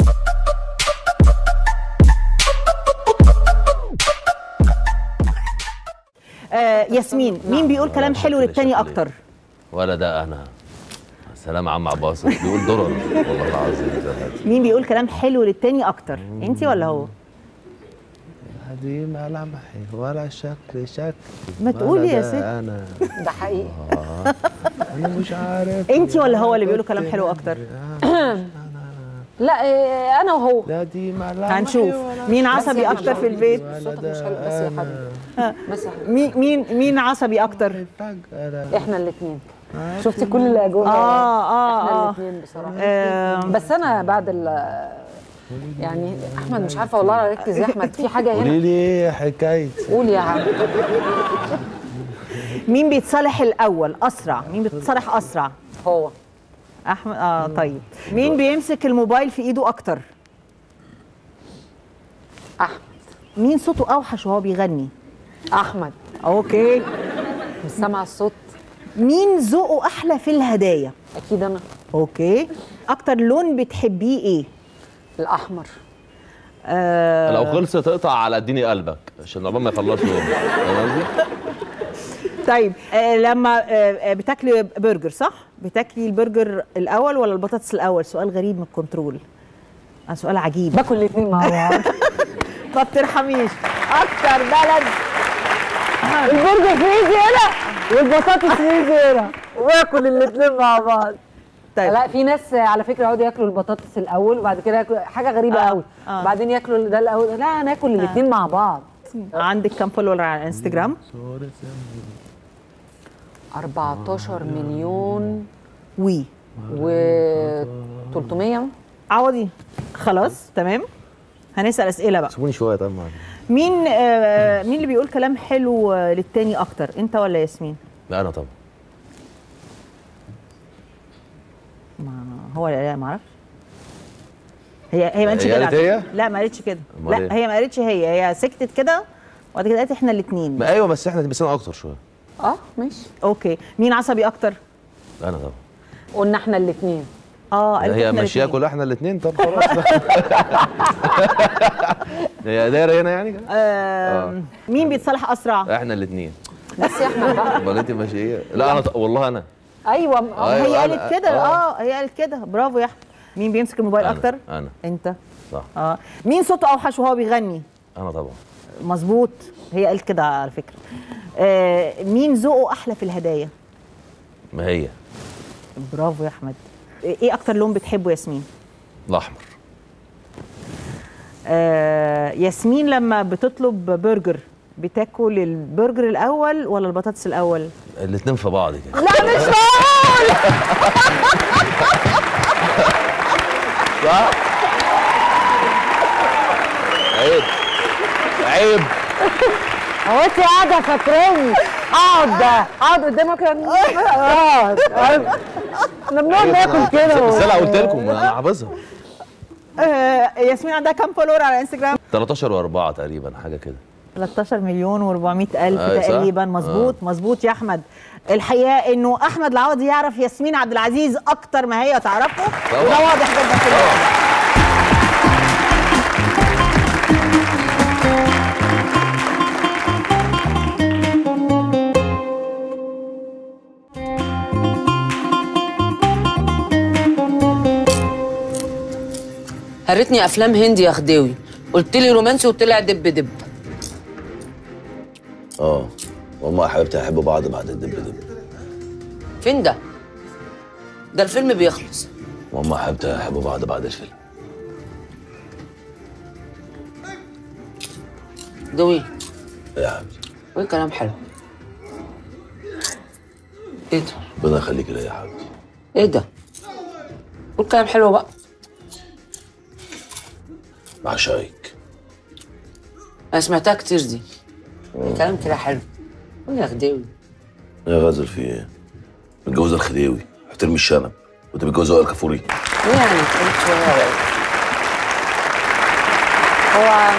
آه ياسمين مين بيقول كلام حلو شكلي- للتاني شكلي. اكتر ولا ده انا سلام عم عباس بيقول درر والله العظيم ثلاثة. مين بيقول كلام حلو للتاني اكتر انت ولا هو دي ملامحي ولا شكل شكل ما تقولي يا ست. انا ده حقيقي انا مش عارف انت ولا هو اللي بيقولوا كلام حلو اكتر لا إيه، انا وهو لا دي ملامحي هنشوف مين عصبي اكتر في البيت صوتك مش حلو بس يا حبيبي بس يا حبيبي مين مين مين عصبي اكتر احنا الاثنين شفتي كل الاجواء اه اه احنا اه الاثنين بصراحه آم، بس انا بعد ال يعني احمد مش عارفه والله ركز يا احمد في حاجه قولي هنا لي ايه حكايتي قول يا عم مين بيتصالح الاول اسرع مين بيتصالح اسرع هو احمد اه طيب مين بيمسك الموبايل في ايده اكتر احمد مين صوته اوحش وهو بيغني احمد اوكي مش سامع الصوت مين ذوقه احلى في الهدايا اكيد انا اوكي اكتر لون بتحبيه ايه الاحمر آه لو خلصت تقطع على اديني قلبك عشان عقبال ما يخلصوا فاهم قصدي؟ طيب آه لما آه آه، بتاكلي برجر صح بتاكلي البرجر الاول ولا البطاطس الاول سؤال غريب من الكنترول آه، سؤال عجيب باكل الاثنين مع بعض ما بترحميش اكتر بلد البرجر في ايدي هنا والبطاطس في ايدي هنا واكل الاثنين مع بعض طيب لا في ناس على فكره يقعدوا ياكلوا البطاطس الاول وبعد كده ياكلوا حاجه غريبه آه، قوي آه. بعدين ياكلوا ده الاول لا ناكل الاثنين مع بعض عندك كام فولور على الانستجرام 14 مليون وي و 300 عوضي خلاص تمام هنسال اسئله بقى سيبوني شويه طب معلش. مين آه مين اللي بيقول كلام حلو آه، للتاني اكتر انت ولا ياسمين لا انا طبعا ما هو لا ما اعرفش هي هي ما قالتش هي كده قالت على هي؟ فكرة. لا ما قالتش كده أمال لا إيه؟ هي ما قالتش هي هي سكتت كده وبعد كده قالت احنا الاثنين ما ايوه بس احنا بس انا اكتر شويه اه ماشي اوكي مين عصبي اكتر انا طبعا قلنا احنا الاثنين اه قالت هي احنا ماشيه الاتنين. كلها احنا الاثنين طب خلاص هي دايره هنا يعني آه مين بيتصالح اسرع احنا الاثنين بس يا احمد بقى امال انت ماشيه لا انا ط- والله انا ايوه أيوة، هي أنا- قالت كده آه. اه هي قالت كده برافو يا احمد مين بيمسك الموبايل أنا. اكتر انا انت صح اه مين صوته اوحش وهو بيغني انا طبعا مظبوط هي قالت كده على فكره آه مين ذوقه احلى في الهدايا ما هي برافو يا احمد ايه اكتر لون بتحبه ياسمين الاحمر آه ياسمين لما بتطلب برجر بتاكل البرجر الاول ولا البطاطس الاول الاثنين في بعض كده لا مش معقول صح عيب عيب هو انت قاعده فاكراني اقعد اقعد قدامك اقعد احنا بنقعد ناكل كده بس انا قلت لكم انا حافظها آه ياسمين عندها كام فولور على انستجرام 13 و4 تقريبا حاجه كده 13 مليون و400 الف أيوة صح. تقريبا مظبوط مظبوط يا احمد الحقيقه انه احمد العوضي يعرف ياسمين عبد العزيز اكتر ما هي تعرفه طبعا. وده واضح جدا في الواقع. هرتني افلام هندي يا خديوي قلت لي رومانسي وطلع دب دب اه والله يا حبيبتي هيحبوا بعض بعد الدب دب فين ده ده الفيلم بيخلص والله يا حبيبتي هيحبوا بعض بعد الفيلم دوي إيه يا حبيبتي وايه كلام حلو ايه ده ربنا يخليك ليا يا حبيبتي ايه ده قول كلام حلو بقى بعشقك انا سمعتها كتير دي كلام كده حلو قول يا خديوي يا غازل في ايه؟ متجوزه الخديوي احترمي الشنب وانت متجوزه وائل كفوري ايه يعني قلت شويه بقى هو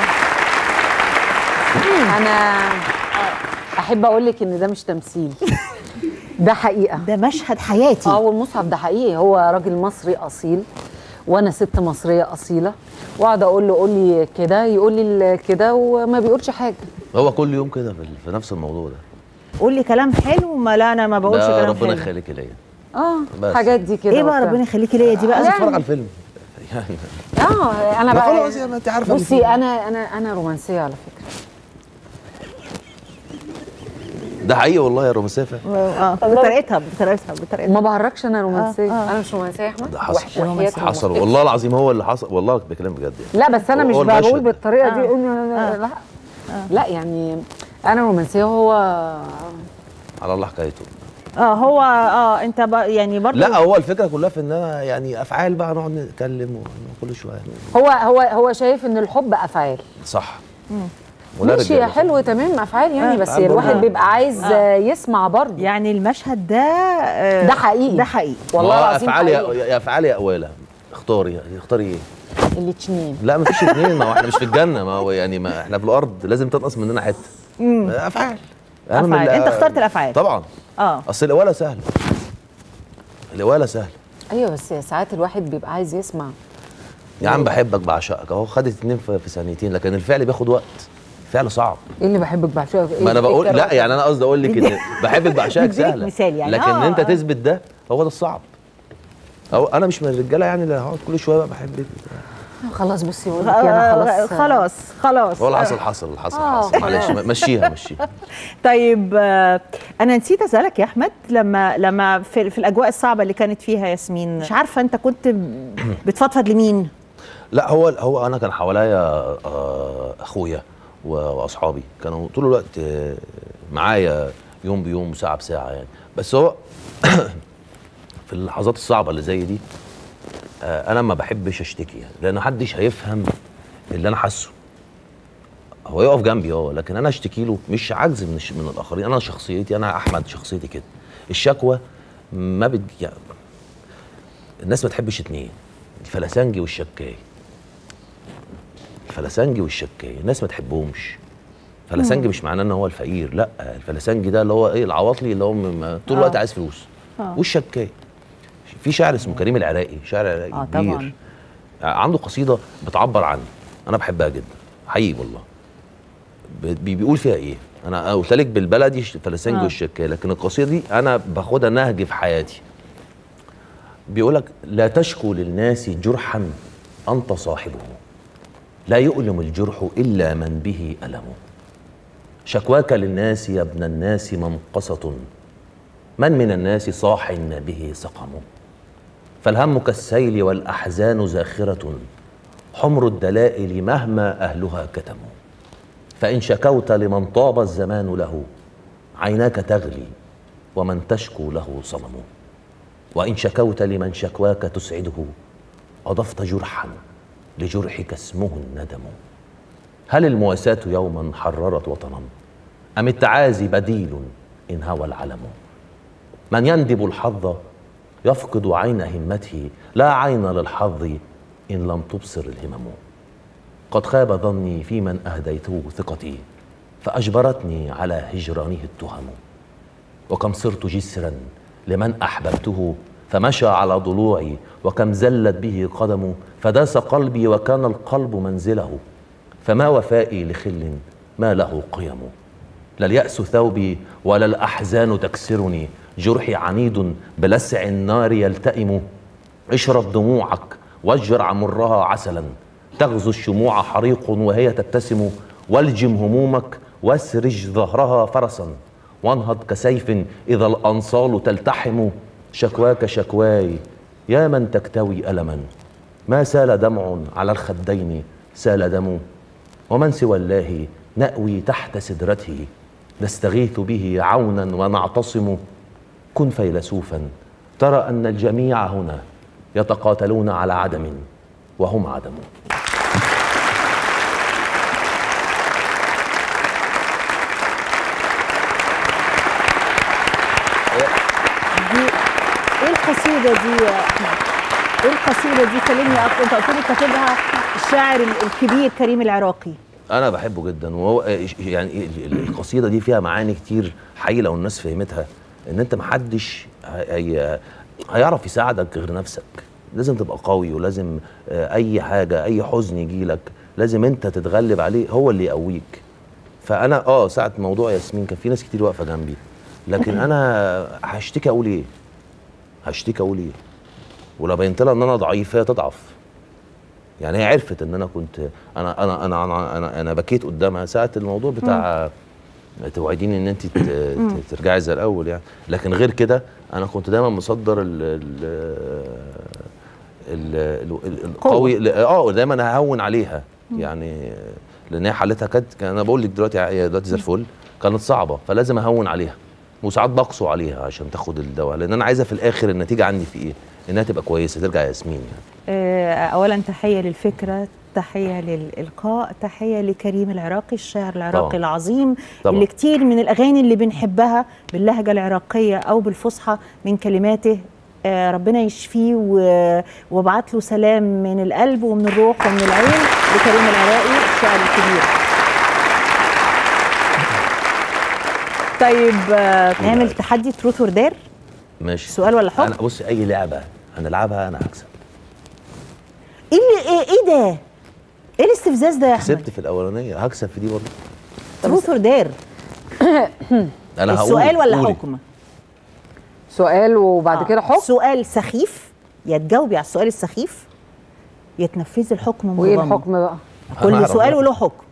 انا احب اقول لك ان ده مش تمثيل ده حقيقه ده مشهد حياتي اه والمصحف ده حقيقي هو راجل مصري اصيل وانا ست مصريه اصيله واقعد اقول له قول لي كده يقول لي كده وما بيقولش حاجه هو كل يوم كده في, في نفس الموضوع ده قول لي كلام حلو ما لا انا ما بقولش لا كلام ربنا حلو يخليك ليا اه بس. حاجات دي كده ايه بقى وبتاع. ربنا يخليكي ليا دي بقى عايز يعني- اتفرج على الفيلم يعني اه انا ما بقى خلاص يا ما انت عارفه بصي الفيلم. انا انا انا رومانسيه على فكره ده حقيقي والله يا رومانسيه فعلا اه بطريقتها بطريقتها بطريقتها ما بهرجش انا رومانسيه آه، آه. انا مش رومانسيه يا احمد ده حصل. وحياة رومانسية. حصل والله العظيم هو اللي حصل والله بكلام بجد يعني لا بس انا مش هو بقى المشهد بقول ده. بالطريقه دي آه. قول لا لا لا يعني انا رومانسيه وهو على الله حكايته اه هو اه انت بقى يعني برضه لا هو الفكره كلها في ان انا يعني افعال بقى نقعد نتكلم كل شويه هو هو هو شايف ان الحب افعال صح ولا ماشي رجالة. حلو تمام افعال يعني آه، بس أفعال الواحد برضه. بيبقى عايز آه. يسمع برضه يعني المشهد ده آه ده حقيقي. ده حقيقي والله ما هو العظيم افعال يا حقيقي. يا افعال يا اقوالها اختاري اختاري ايه الاتنين لا مفيش اتنين ما هو احنا مش في الجنه ما هو يعني ما احنا في الارض لازم تنقص مننا حته افعال أهم من افعال ال- انت اخترت الافعال طبعا اه اصل القواله سهله القواله سهله ايوه بس ساعات الواحد بيبقى عايز يسمع يا عم بحبك بعشقك اهو خدت اتنين في في ثانيتين لكن الفعل بياخد وقت فعل صعب ايه اللي بحبك بعشقك إيه ما انا إيه بقول الكلام لا يعني انا قصدي اقول لك ان بحبك بعشقك بديك سهله مثال يعني. لكن آه، انت آه. تثبت ده هو ده الصعب او انا مش من الرجاله يعني اللي هقعد كل شويه بقى بحبك خلاص بصي بقول لك انا آه، خلاص خلاص خلاص هو اللي حصل حصل اللي حصل آه، حصل معلش خلاص. مشيها مشيها طيب آه، انا نسيت اسالك يا احمد لما لما في, في الاجواء الصعبه اللي كانت فيها ياسمين مش عارفه انت كنت بتفضفض لمين لا هو هو انا كان حواليا آه، اخويا و- واصحابي كانوا طول الوقت آه، معايا يوم بيوم وساعه بساعه يعني بس هو في اللحظات الصعبه اللي زي دي آه، انا ما بحبش اشتكي يعني لان محدش هيفهم اللي انا حاسه هو يقف جنبي اه لكن انا اشتكي له مش عجز من الش- من الاخرين انا شخصيتي انا احمد شخصيتي كده الشكوى ما بت يعني الناس ما تحبش اتنين الفلسنجي والشكاي الفلسنجي والشكاي الناس ما تحبهمش فلسنجي مش معناه ان هو الفقير لا الفلسنجي ده اللي هو ايه العواطلي اللي هو م- م- طول الوقت آه. عايز فلوس آه. والشكاي في شاعر اسمه كريم العراقي شاعر عراقي آه، كبير طبعاً. عنده قصيده بتعبر عني انا بحبها جدا حقيقي والله ب- بي- بيقول فيها ايه انا قلت لك بالبلدي الفلسنجي آه. والشكاي لكن القصيده دي انا باخدها نهج في حياتي بيقول لك لا تشكو للناس جرحا انت صاحبه لا يؤلم الجرح الا من به الم شكواك للناس يا ابن الناس منقصه من من الناس صاح به سقم فالهم كالسيل والاحزان زاخره حمر الدلائل مهما اهلها كتموا فان شكوت لمن طاب الزمان له عيناك تغلي ومن تشكو له صنم وإن شكوت لمن شكواك تسعده أضفت جرحا لجرحك اسمه الندم هل المواساة يوما حررت وطنا أم التعازي بديل إن هوى العلم من يندب الحظ يفقد عين همته لا عين للحظ إن لم تبصر الهمم قد خاب ظني في من أهديته ثقتي فأجبرتني على هجرانه التهم وكم صرت جسرا لمن احببته فمشى على ضلوعي وكم زلت به قدم فداس قلبي وكان القلب منزله فما وفائي لخل ما له قيم لا الياس ثوبي ولا الاحزان تكسرني جرحي عنيد بلسع النار يلتئم اشرب دموعك واجرع مرها عسلا تغزو الشموع حريق وهي تبتسم والجم همومك واسرج ظهرها فرسا وانهض كسيف اذا الانصال تلتحم شكواك شكواي يا من تكتوي الما ما سال دمع على الخدين سال دم ومن سوى الله ناوي تحت سدرته نستغيث به عونا ونعتصم كن فيلسوفا ترى ان الجميع هنا يتقاتلون على عدم وهم عدم دي ايه القصيده دي يا احمد ايه القصيده دي كلمني اكتر انت قلت لي كاتبها الشاعر ال- الكبير كريم العراقي انا بحبه جدا وهو يعني ال- ال- القصيده دي فيها معاني كتير حقيقي لو الناس فهمتها ان انت محدش هي هيعرف يساعدك غير نفسك لازم تبقى قوي ولازم آه، اي حاجه اي حزن يجي لك لازم انت تتغلب عليه هو اللي يقويك فانا اه ساعه موضوع ياسمين كان في ناس كتير واقفه جنبي لكن انا هشتكي اقول ايه هشتكي اقول ايه ولو بينت لها ان انا ضعيف هي تضعف يعني هي عرفت ان انا كنت انا انا انا انا انا, أنا بكيت قدامها ساعه الموضوع بتاع توعديني ان انت ت- ت- ترجعي زي الاول يعني لكن غير كده انا كنت دايما مصدر ال ال ال- ال- ال- القوي ل- اه دايما ههون عليها يعني لان هي حالتها كانت كان انا بقول لك دلوقتي هي دلوقتي زي الفل كانت صعبه فلازم اهون عليها وساعات بقسو عليها عشان تاخد الدواء لان انا عايزه في الاخر النتيجه عندي في ايه؟ انها تبقى كويسه ترجع ياسمين يعني آه، اولا تحيه للفكره تحيه للالقاء تحيه لكريم العراقي الشاعر العراقي طبعاً. العظيم طبعاً. اللي كتير من الاغاني اللي بنحبها باللهجه العراقيه او بالفصحى من كلماته آه، ربنا يشفيه و- وابعت له سلام من القلب ومن الروح ومن العين لكريم العراقي الشاعر الكبير طيب آه، نعمل تحدي تروث اور دير ماشي سؤال ولا حكم؟ انا بص اي لعبه هنلعبها انا هكسب ايه اللي ايه, إيه ده؟ ايه الاستفزاز ده يا احمد؟ كسبت في الاولانيه هكسب في دي برضه تروث اور دير انا هقول السؤال ولا قولي. حكم؟ سؤال وبعد آه. كده حكم سؤال سخيف يا تجاوبي على السؤال السخيف يتنفذي الحكم وايه مغمض الحكم بقى كل أعرف سؤال بقى. وله حكم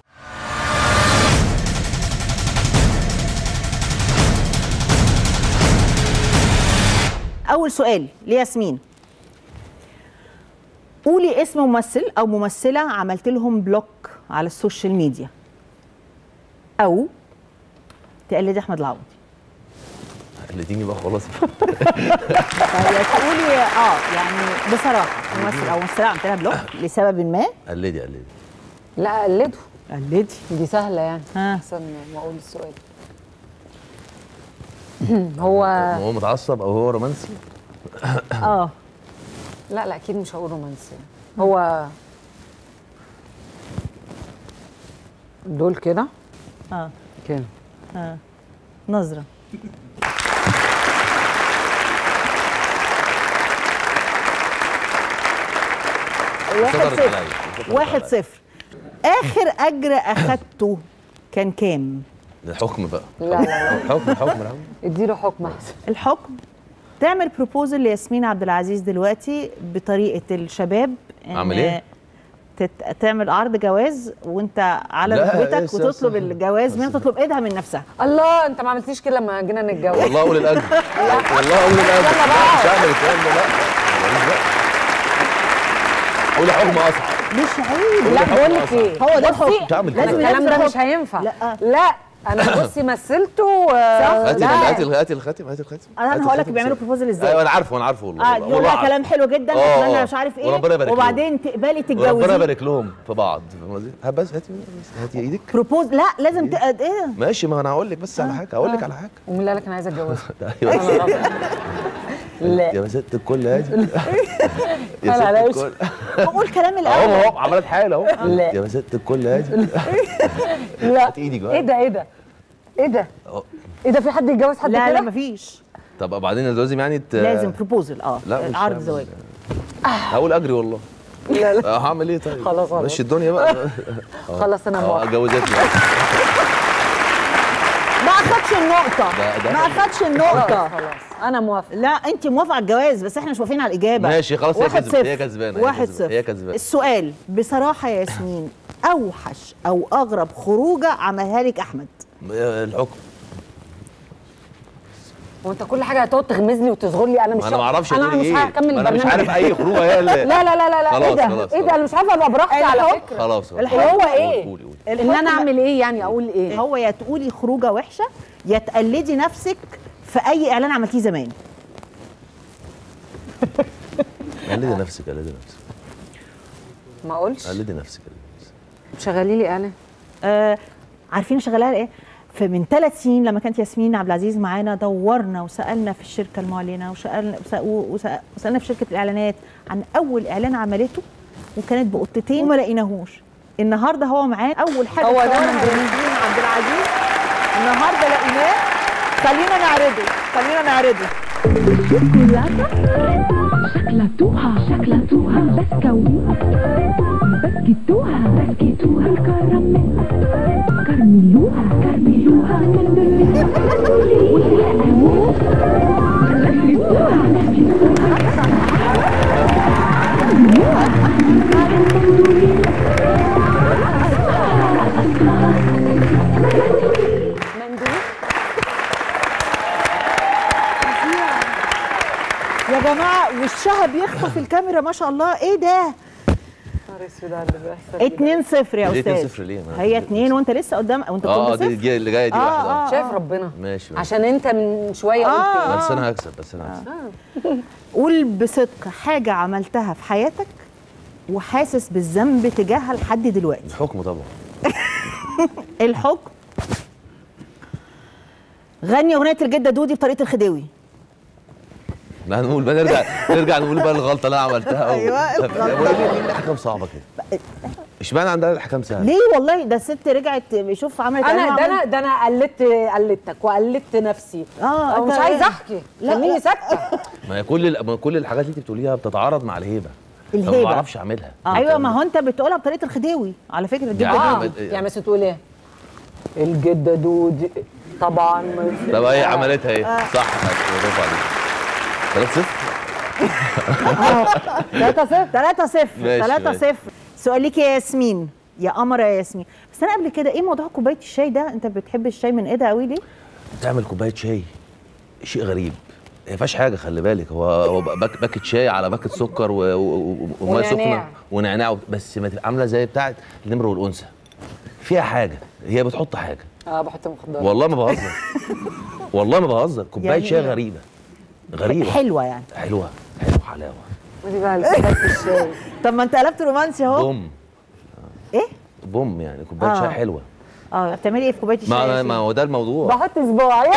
اول سؤال لياسمين قولي اسم ممثل او ممثله عملت لهم بلوك على السوشيال ميديا او تقلدي احمد العوضي قلديني بقى خلاص فهي تقولي اه يعني بصراحه ممثل او ممثله عملت لها بلوك لسبب ما قلدي قلدي لا قلده قلدي دي سهله يعني ها. احسن ما اقول السؤال هو هو متعصب او هو رومانسي اه لا لا اكيد مش هقول رومانسي هو دول كده اه كده اه نظره واحد صدرت صفر عليا. صدرت واحد عليا. صفر اخر اجر اخدته كان كام الحكم بقى لا لا لا حكم حكم حكم اديله حكم احسن الحكم تعمل بروبوزل لياسمين عبد العزيز دلوقتي بطريقه الشباب إن أعمل إيه؟ تت... تعمل عرض جواز وانت على لا، إيه ركبتك السياسة؟ وتطلب الجواز منها تطلب ايدها من نفسها الله انت ما عملتيش كده لما جينا نتجوز والله اقول الاجر والله اقول الاجر يلا لا، بقى. مش هعمل الكلام ده لا ماليش بقى. قولي حكم اصعب مش عيب لا بقول لك ايه هو ده بصي، الحكم مش هعمل لازم كده. الكلام ده ينفذ مش هينفع لا. لا انا بصي مثلته آه، هاتي لا. هاتي هاتي الخاتم هاتي الخاتم انا هاتي هقول لك الخاتم. بيعملوا بروبوزل ازاي ايوه انا عارفه انا عارفه والله اه والله يقول لها عارفه. كلام حلو جدا آه، اتمنى آه. مش عارف ايه وربنا يبارك لهم. وبعدين تقبلي وربنا تتجوزي يبارك لهم في بعض فاهم قصدي؟ هات بس هاتي هاتي ايدك بروبوز لا لازم ت... ايه ده؟ ماشي ما انا هقول لك بس على حاجه هقول لك على حاجه ومين اللي قال لك انا عايزه اتجوزها ايوه لا يا ست الكل هادي يا قال عليا ست الكل بقول كلام اهو الاول اهو عملت حاله اهو لا. يا ست الكل هادي لا هات ايدك بقى ايه ده ايه ده ايه ده أهو. ايه ده في حد يتجوز حد لا لا كده مفيش طب بعدين لازم يعني ت... لازم بروبوزل اه لا مش عرض هعمل- زواج هقول اجري والله لا لا آه، هعمل ايه طيب خلاص، خلاص. ماشي الدنيا بقى خلاص انا اه موافقه جوزتني ما اخدش النقطة ده- ده- ما اخدش خلاص النقطة خلاص انا موافقه لا انت موافقة على الجواز بس احنا مش موافقين على الإجابة ماشي، خلاص، هي واحد كسبت، صفر. هي كسبانة، هي واحد كسبانة، صفر هي كسبانة. السؤال بصراحة يا ياسمين أوحش أو أغرب خروجة عملها لك أحمد الحكم وانت كل حاجه هتقعد تغمزني وتصغر لي انا مش ما انا ما اعرفش انا تقولي مش ايه هكمل ما انا مش البرنامج. عارف اي خروجه هي اللي لا لا لا لا لا ايه خلاص، ده خلاص، ايه ده خلاص. انا مش عارفه ابقى براحتي على الحكم. فكره خلاص خلاص. اللي هو ايه؟ قولي قولي ان الحكم- انا اعمل ايه يعني اقول ايه هو يا تقولي خروجة وحشة يا تقلدي نفسك في أي إعلان عملتيه زمان قلدي نفسك قلدي نفسك ما اقولش قلدي نفسك قلدي نفسك شغلي لي اعلان آه عارفين شغالها ايه فمن ثلاث سنين لما كانت ياسمين عبد العزيز معانا دورنا وسالنا في الشركه المعلنه وسالنا وسأ- وسالنا في شركه الاعلانات عن اول اعلان عملته وكانت بقطتين وما لقيناهوش النهارده هو معاه اول حاجه هو ده اختارها من ضمن- ياسمين عبد العزيز النهارده لقيناه خلينا نعرضه خلينا نعرضه شكلتوها شكلتوها بسكويت بسكتوها بسكتوها الكراميل كرملوها كرملوها والأموت لفلفوها لفلفوها كرملوها كرملوها مندوب يا جماعه وشها بيخطف الكاميرا ما شاء الله ايه ده نهار اسود على اللي بيحصل 2 0 يا ليه استاذ 2-0 ليه؟ ما- هي 2 وانت لسه قدام وانت اه كنت دي صفر دي اللي جايه دي آه، واحده آه. شايف ربنا ماشي ماشي. عشان انت من شويه آه. قلت ايه بس انا هكسب بس انا هكسب قول بصدق حاجة عملتها في حياتك وحاسس بالذنب تجاهها لحد دلوقتي الحكم طبعا الحكم غني أغنية الجدة دودي بطريقة الخديوي لا نقول بقى نرجع نرجع نقول بقى الغلطه اللي انا عملتها أو أيوة، طب الغلطة. ليه ليه الاحكام صعبه كده؟ اشمعنى عندها الاحكام سهله؟ ليه والله ده الست رجعت شوف عملت انا إعلان ده انا وعملت- ده انا قلدت قلدتك وقلدت نفسي اه أنا أنت مش عايزه إيه؟ احكي لا، خليني لا. ساكته ما هي كل ال- ما كل الحاجات اللي انت بتقوليها بتتعارض مع الهيبه الهيبة. فما بعرفش اعملها ايوه ما هو انت بتقولها بطريقة الخديوي على فكرة الجدة يعني اه دودي ما- يعني بس تقول ايه الجده دودي طبعا طب هي عملتها ايه؟ صح برافو عليك 3 0 3 0 3 0 ماشي، 3 ماشي. 0 سؤال ليك يا ياسمين يا قمر يا ياسمين بس انا قبل كده ايه موضوع كوبايه الشاي ده انت بتحب الشاي من ايدها قوي ليه تعمل كوبايه شاي شيء غريب ما فيهاش حاجه خلي بالك هو هو باك باكت شاي على باكت سكر و- و- و- وميه ونعناع. سخنه ونعناع بس ما تبقى عامله زي بتاعه النمر والانثى فيها حاجه هي بتحط حاجه اه بحط مخدرات والله ما بهزر والله ما بهزر كوبايه يعني شاي إيه؟ غريبه غريبه حلوه يعني حلوه حلوه حلاوه ودي بقى الكوبايه الشاي طب ما انت قلبت رومانسي اهو بوم ايه بوم يعني كوبايه آه. شاي حلوه اه بتعملي ايه في كوبايه الشاي يا ما ما ياسمين؟ هو ده الموضوع بحط صباعي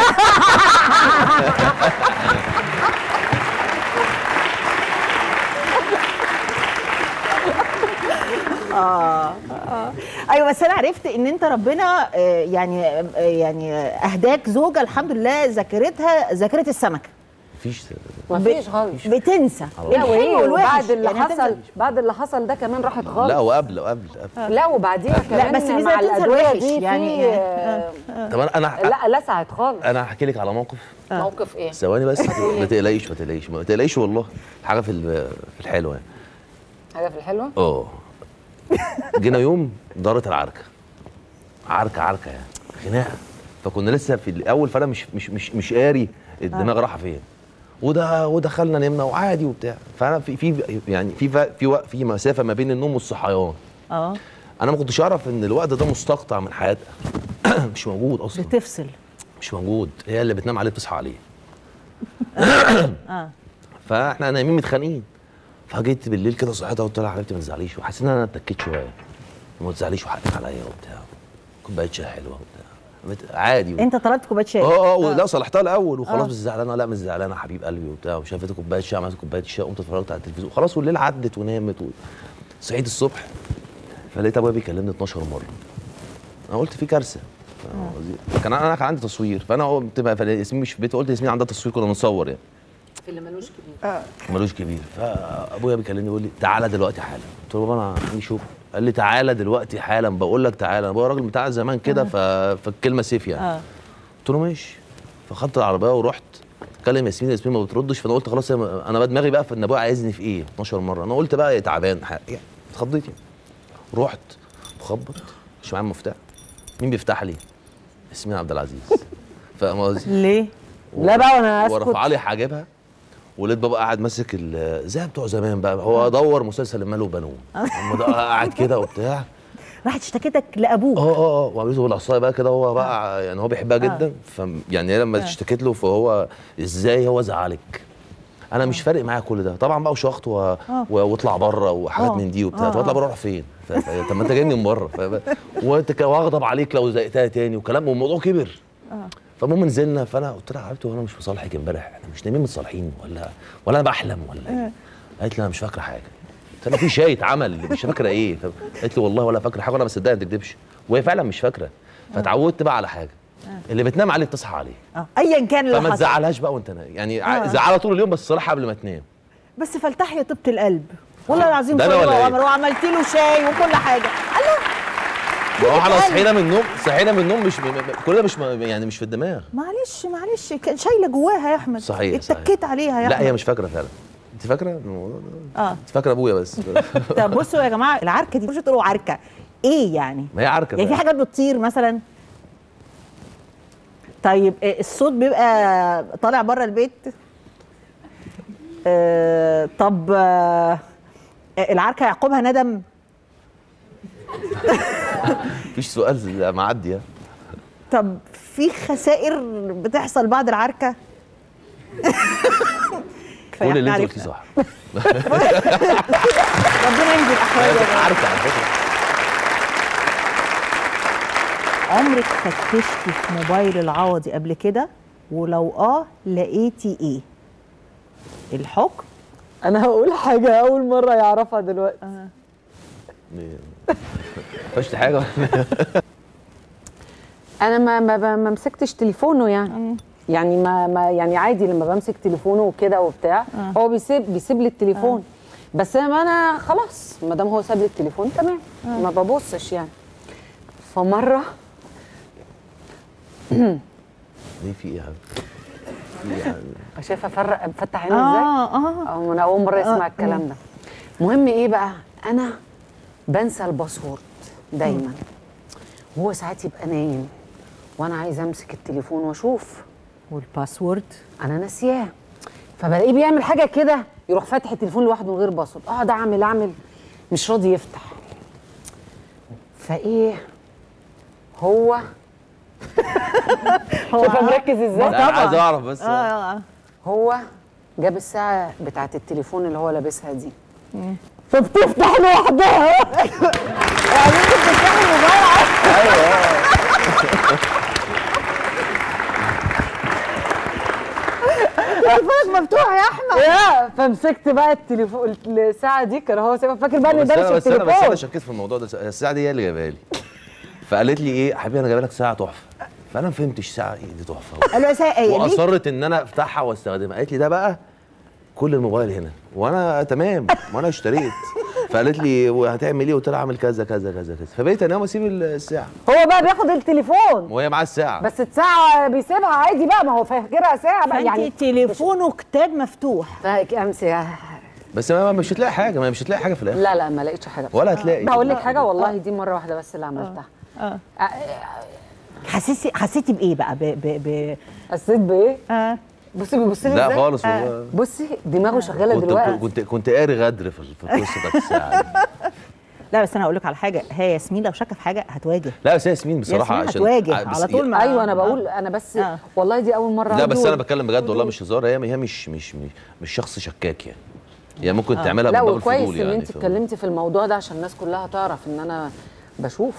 ايوه بس انا عرفت ان انت ربنا آه، يعني آه، يعني آه، اهداك زوجه الحمد لله ذاكرتها ذاكره السمكه مفيش مفيش خالص بتنسى لا الحلو وايه والوحش. وبعد اللي يعني هتنسى- حصل بعد اللي حصل ده كمان راحت خالص لا وقبل وقبل قبل لا وبعديها كمان بس ميزة مع تنسى الادويه الوحش دي يعني- في يعني- آه، طب انا انا لا لسعت خالص انا هحكي لك على موقف موقف ايه ثواني بس ما تقلقيش ما تقلقيش ما تقلقيش والله حاجه في ال- في الحلوه يعني حاجه في الحلوه اه جينا يوم دارت العركه عركه عركه يعني خناقه فكنا لسه في الاول فانا مش مش مش مش قاري الدماغ رايحه فين وده ودخلنا نمنا وعادي وبتاع فانا في في يعني في ف- في وق- في مسافه ما بين النوم والصحيان اه انا ما كنتش اعرف ان الوقت ده مستقطع من حياتها مش موجود اصلا بتفصل مش موجود هي اللي بتنام عليه بتصحى عليه اه فاحنا نايمين متخانقين فجيت بالليل كده صحيتها قلت لها يا حبيبتي ما تزعليش وحسيت ان انا اتكيت شويه وما تزعليش وحقك عليا وبتاع كوبايه شاي حلوه وبتاع بت- عادي انت طلبت كوبايه شاي اه اه لا صلحتها الاول وخلاص آه. بس زعلانه لا مش زعلانه حبيب قلبي وبتاع وشافت كوبايه شاي عملت كوبايه شاي قمت اتفرجت على التلفزيون خلاص والليل عدت ونامت و... صحيت الصبح فلقيت ابويا بيكلمني 12 مره انا قلت في كارثه كان انا كان عندي تصوير فانا قلت بقى ياسمين مش في البيت قلت ياسمين عندها تصوير كنا بنصور يعني في اللي ملوش كبير ملوش كبير فابويا بيكلمني يقول لي تعالى دلوقتي حالا قلت له بابا انا عندي شغل قال لي تعالى دلوقتي حالا بقول لك تعالى ابويا راجل بتاع زمان كده ف... فالكلمه سيف يعني اه قلت له ماشي فخدت العربيه ورحت كلم ياسمين ياسمين ما بتردش فانا قلت خلاص هي- انا بقى دماغي بقى في ان ابويا عايزني في ايه 12 مره انا قلت بقى تعبان ح- يعني اتخضيت يعني رحت بخبط مش معايا مفتاح مين بيفتح لي ياسمين عبد العزيز فاهم قصدي ليه لا بقى وانا اسكت ورفع لي حاجبها ولقيت بابا قاعد ماسك ال- زي بتوع زمان بقى هو دور مسلسل المال وبنون هم ده قاعد كده وبتاع راحت اشتكتك لابوك اه اه اه وعملته بالعصايه بقى كده هو بقى يعني هو بيحبها جدا ف يعني هي لما اشتكيت له فهو ازاي هو زعلك انا مش فارق معايا كل ده طبعا بقى وشخط و... و... واطلع بره وحاجات آه. من دي وبتاع آه. طب اطلع بره اروح فين ف... ف... طب ما انت جايني من بره ف... وانت ك- واغضب عليك لو زقتها تاني وكلام والموضوع كبر فالمهم نزلنا فانا قلت لها يا حبيبتي هو انا مش مصالحك امبارح احنا مش نايمين متصالحين ولا ولا انا بحلم ولا ايه قالت لي انا مش فاكره حاجه قلت لها في شاي اتعمل مش فاكره ايه ف- قالت لي والله ولا فاكره حاجه وانا مصدقها ما تكذبش وهي فعلا مش فاكره فتعودت بقى على حاجه اللي بتنام عليه بتصحى عليه اه ايا كان اللي فما حصل تزعلهاش بقى وانت نايم يعني آه. ع- زعلها طول اليوم بس صالحها قبل ما تنام بس فلتحي يا طيبه القلب والله العظيم ده أنا طيبة ولا إيه؟ وعمر وعملت له شاي وكل حاجه الله ما هو احنا قلب. صحينا من النوم صحينا من النوم مش م- م- كل ده مش م- يعني مش في الدماغ معلش معلش كان شايله جواها يا احمد صحيح، صحيح. اتكيت عليها يا لا احمد هي مش فاكره فعلا انت فاكره الموضوع ده؟ اه انت فاكره ابويا بس طب بصوا يا جماعه العركه دي مش تقولوا عركه ايه يعني ما هي عركه يعني في فعلا. حاجات بتطير مثلا طيب آه، الصوت بيبقى طالع بره البيت آه طب آه العركه يعقبها ندم مفيش سؤال معدي يعني. طب في خسائر بتحصل بعد العركه كل اللي انت عرفنا. قلتيه صح ربنا ينزل احوال يا جماعه عركه على فكره عمرك فتشتي في موبايل العوضي قبل كده ولو اه لقيتي ايه الحكم انا هقول حاجه اول مره يعرفها دلوقتي فشت حاجه انا ما ما, ما ما مسكتش تليفونه يعني يعني ما, ما يعني عادي لما بمسك تليفونه وكده وبتاع هو بيسيب بيسيب لي التليفون بس ما انا خلاص ما دام هو ساب لي التليفون تمام ما ببصش يعني فمره ليه في ايه يا حبيبي شايفه فرق فتح عيني ازاي اه اه اه انا اول مره اسمع آه، الكلام ده مهم ايه بقى انا بنسى الباسورد دايما وهو ساعات يبقى نايم وانا عايزه امسك التليفون واشوف والباسورد انا ناسياه فبلاقيه بيعمل حاجه كده يروح فاتح التليفون لوحده من غير باسورد اقعد اعمل اعمل مش راضي يفتح فايه هو شوف مركز ازاي لا، انا عايز اعرف بس اه اه هو جاب الساعة بتاعة التليفون اللي هو لابسها دي فبتفتح لوحدها يعني انت بتفتح الموبايل تليفونك مفتوح يا احمد يا فمسكت بقى التليفون الساعة دي كان هو سايبها فاكر بقى ان بس ده انا مش بس انا بس انا التليفون شكيت في الموضوع ده الساعه دي هي اللي جايبها لي فقالت لي ايه حبيبي انا جايبه لك ساعه تحفه فانا ما فهمتش ساعه ايه دي تحفه قال له يا سا- إيه، ليه واصرت ان انا افتحها واستخدمها قالت لي ده بقى كل الموبايل هنا وانا تمام وانا اشتريت فقالت لي وهتعمل ايه قلت لها اعمل كذا كذا كذا كذا فبقيت انام واسيب الساعه هو بقى بياخد التليفون وهي معاه الساعه بس الساعة بيسيبها عادي بقى ما هو فاكرها ساعة بقى فانت يعني تليفونه كتاب مفتوح امسك بس ما مش هتلاقي حاجه ما مش هتلاقي حاجه في الاخر لا لا ما لقيتش حاجة ولا هتلاقي بقول لك حاجة والله دي مرة واحدة بس اللي عملتها اه آه، حسيتي حسيتي بايه بقى ب ب ب حسيت بايه؟ آه. بصي بيبص لي لا ازاي خالص والله بصي دماغه شغاله كنت دلوقتي كنت كنت قاري غدر في في القصه بتاعت الساعه دي. لا بس انا هقول لك على حاجه هي ياسمين لو شاكه في حاجه هتواجه لا بس هي ياسمين بصراحه ياسمين عشان هتواجه ع- بس- على طول ما ايوه انا آه. بقول انا بس آه. والله دي اول مره لا بس أقول. انا بتكلم بجد والله مش هزار هي هي مش مش مش, مش شخص شكاك يعني هي ممكن تعملها لا من باب وكويس الفضول ان يعني انت فاهم؟ اتكلمتي في الموضوع ده عشان الناس كلها تعرف ان انا بشوف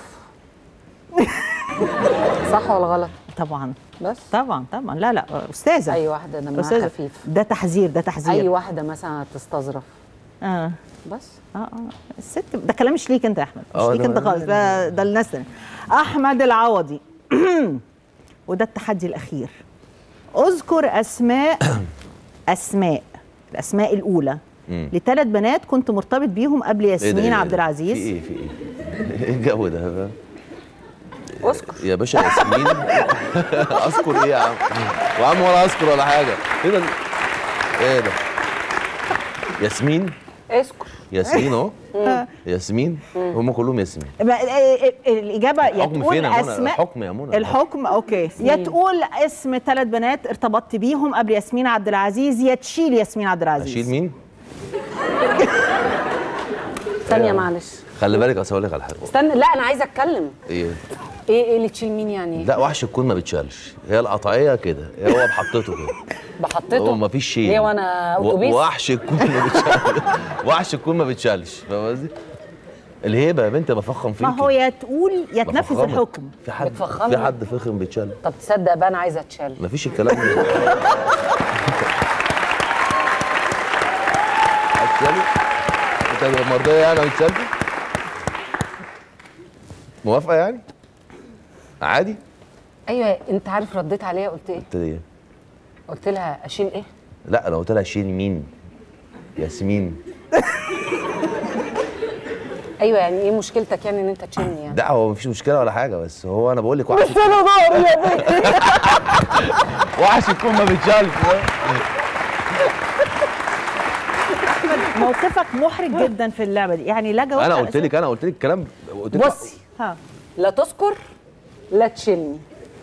صح ولا غلط طبعا بس طبعا طبعا لا لا استاذه اي واحده دمها استاذه خفيف ده تحذير ده اي تحذير واحده مثلا هتستظرف اه بس اه اه الست ده كلام مش ليك انت يا احمد مش آه، ليك ده- انت خالص ده ده الناس تانية. احمد العوضي وده التحدي الاخير اذكر اسماء اسماء الاسماء الاولى مم. لثلاث بنات كنت مرتبط بيهم قبل إيه ده، إيه ياسمين ده؟ عبد في العزيز ايه في ايه ايه الجو ده فاهم؟ اسكت يا باشا ياسمين اذكر ايه يا عم وعم ولا اذكر ولا حاجه ايه ده ايه ده ياسمين اسكت ياسمين اهو ياسمين هم كلهم ياسمين بقى- آه، آه، الاجابه يا الحكم تقول فين يا منى اسماء الحكم يا منى الحكم اوكي يا تقول اسم ثلاث بنات ارتبطت بيهم قبل ياسمين عبد العزيز يا تشيل ياسمين عبد العزيز اشيل مين ثانيه معلش خلي بالك اصل اقول لك على حاجه استنى لا انا عايزه اتكلم ايه ايه ايه اللي تشيل مين يعني لا وحش الكون ما بيتشالش هي القطعيه كده هو بحطته كده بحطته هو ما فيش شيء ليه وانا و- اتوبيس وحش الكون ما بيتشالش وحش الكون ما بيتشالش فاهم قصدي؟ الهيبه يا بنت بفخم فيك ما هو يا تقول يا تنفذ بفخمك. الحكم في حد بتفخمني. في حد فخم بيتشال طب تصدق بقى انا عايزه اتشال مفيش الكلام ده هتشالي انت مرضيه يعني هتشالي موافقه يعني عادي ايوه انت عارف رديت عليها قلت ايه قلت لي ايه قلت لها اشيل ايه لا انا قلت لها شيل مين ياسمين ايوه يعني ايه مشكلتك يعني ان انت تشيلني يعني لا هو مفيش مشكله ولا حاجه بس هو انا بقول لك وحش انا ضهري يا بيه وحش الكون ما بيتشالش موقفك محرج جدا في اللعبه دي يعني لا جاوبت انا على قلت لك انا قلت لك الكلام قلت لك بصي ها لا تذكر لا تشيلني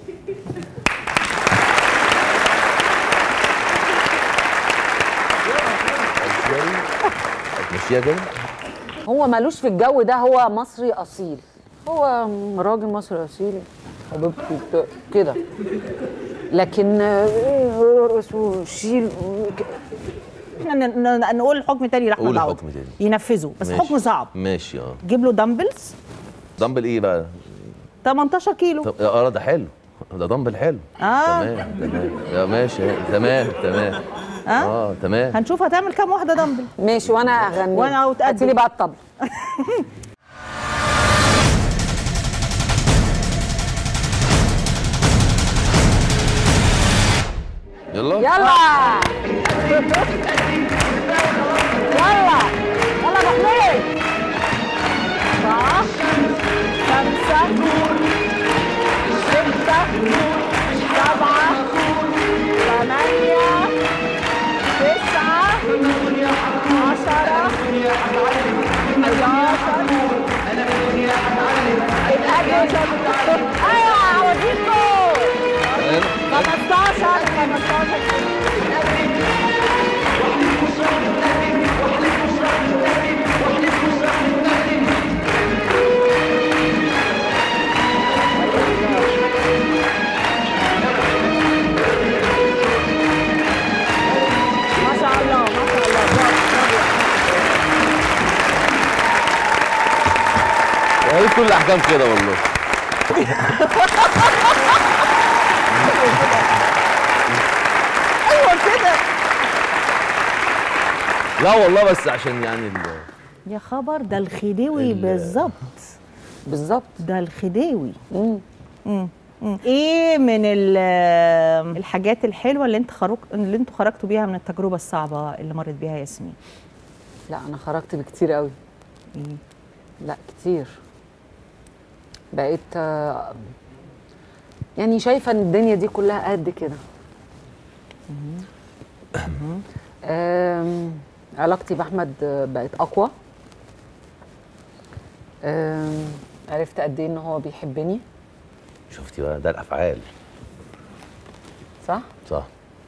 مشيها كده هو مالوش في الجو ده هو مصري اصيل هو راجل مصري اصيل حبيبتي بتاع- كده لكن آه، اسمه شيل احنا ن- ن- نقول حكم تاني لاحمد قول العوضي حكم تاني. ينفذه بس ماشي. حكم صعب ماشي اه جيب له دمبلز دمبل ايه بقى 18 كيلو طب اه ده حلو ده دمبل حلو آه. تمام تمام يا ماشي تمام تمام اه تمام هنشوف هتعمل كام واحده دمبل ماشي وانا اغني وأنا أتقدم. هاتي لي بقى الطبل يلا يلا يلا يلا يا ابو حميد أربعة خمسة ستة سبعة ثمانية ما شاء الله ما شاء الله برافو، برافو. هي كل الاحكام كده والله ايوه كده لا والله بس عشان يعني ال... يا خبر ده الخديوي ال- بالظبط بالظبط ده الخديوي مم. مم. مم. ايه من ال- الحاجات الحلوه اللي انت خرج اللي انتوا خرجتوا بيها من التجربه الصعبه اللي مرت بيها ياسمين لا انا خرجت بكتير قوي إيه؟ لا كتير بقيت آه، يعني شايفه ان الدنيا دي كلها قد كده آم، علاقتي باحمد آه، بقت اقوى آم، عرفت قد ايه ان هو بيحبني شفتي بقى ده الافعال صح صح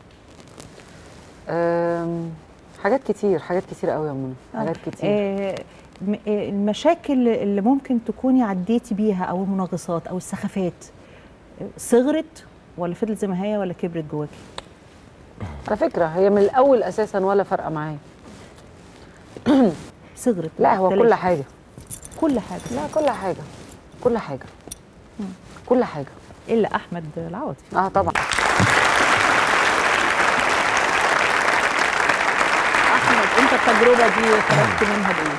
آم، حاجات كتير حاجات كتير قوي يا منى حاجات كتير آه، م- آه، المشاكل اللي ممكن تكوني عديتي بيها او المناغصات او السخافات آه، صغرت ولا فضلت زي ما هي ولا كبرت جواكي؟ على فكره هي من الاول اساسا ولا فارقه معايا صغرت لا هو كل تلاشت. حاجه كل حاجه لا كل حاجه كل حاجه كل حاجه الا احمد العوضي اه طبعا احمد انت التجربه دي خرجت منها بايه؟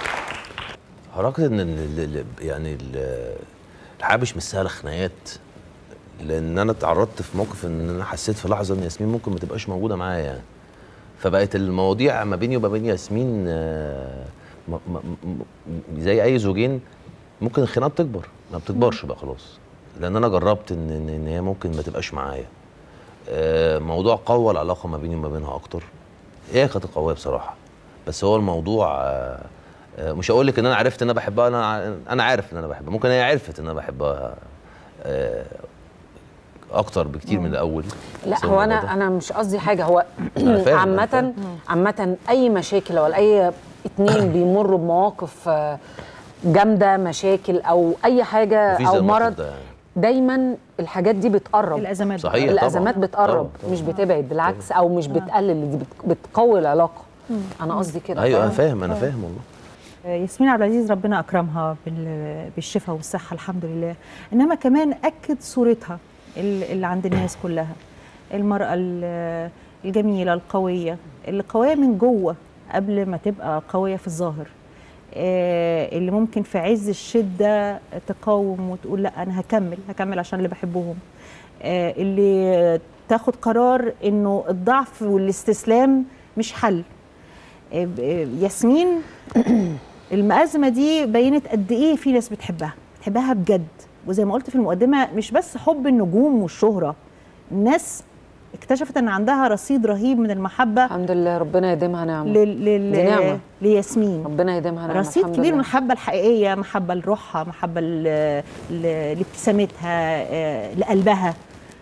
حركة ان ال- ال- ال- يعني ال- الحياه مش مستاهله خناقات لان انا اتعرضت في موقف ان انا حسيت في لحظه ان ياسمين ممكن ما تبقاش موجوده معايا يعني فبقت المواضيع ما بيني وما بين ياسمين آه، م- م- م- زي اي زوجين ممكن الخناقه تكبر ما بتكبرش بقى خلاص لان انا جربت ان ان إن هي ممكن ما تبقاش معايا آه، موضوع قوى العلاقه ما بيني وما بينها اكتر هي كانت قويه بصراحه بس هو الموضوع آه، آه، مش هقول لك ان انا عرفت ان انا بحبها انا ع- انا عارف ان انا بحبها ممكن هي عرفت ان انا بحبها آه، اكتر بكتير من الاول لا بس هو الموضوع ده- انا انا مش قصدي حاجه هو أنا فاهم، أنا عامه فاهم. عامه اي مشاكل ولا اي اتنين بيمروا بمواقف آه، جامده مشاكل او اي حاجه مفيش زي او الموقف مرض ده يعني. دايما الحاجات دي بتقرب الازمات صحيح. طبعاً. الازمات بتقرب طبعاً، طبعاً. مش بتبعد بالعكس او مش بتقلل دي بت- بتقوي العلاقه انا قصدي كده ايوه انا فاهم؟ فاهم انا فاهم والله ياسمين عبد العزيز ربنا اكرمها بال- بالشفاء والصحه الحمد لله انما كمان اكد صورتها ال- اللي عند الناس كلها المراه ال- الجميله القويه اللي قويه من جوه قبل ما تبقى قويه في الظاهر آه، اللي ممكن في عز الشده تقاوم وتقول لا انا هكمل هكمل عشان اللي بحبهم آه، اللي تاخد قرار انه الضعف والاستسلام مش حل آه، ب- آه، ياسمين المأزمة دي بينت قد إيه في ناس بتحبها بتحبها بجد وزي ما قلت في المقدمة مش بس حب النجوم والشهرة الناس اكتشفت ان عندها رصيد رهيب من المحبة الحمد لله ربنا يديمها نعمه لل... لل... دي نعمة. لياسمين ربنا يديمها نعمه رصيد الحمد كبير من لله. المحبة الحقيقية محبة لروحها محبة ل- ل- لابتسامتها آه، لقلبها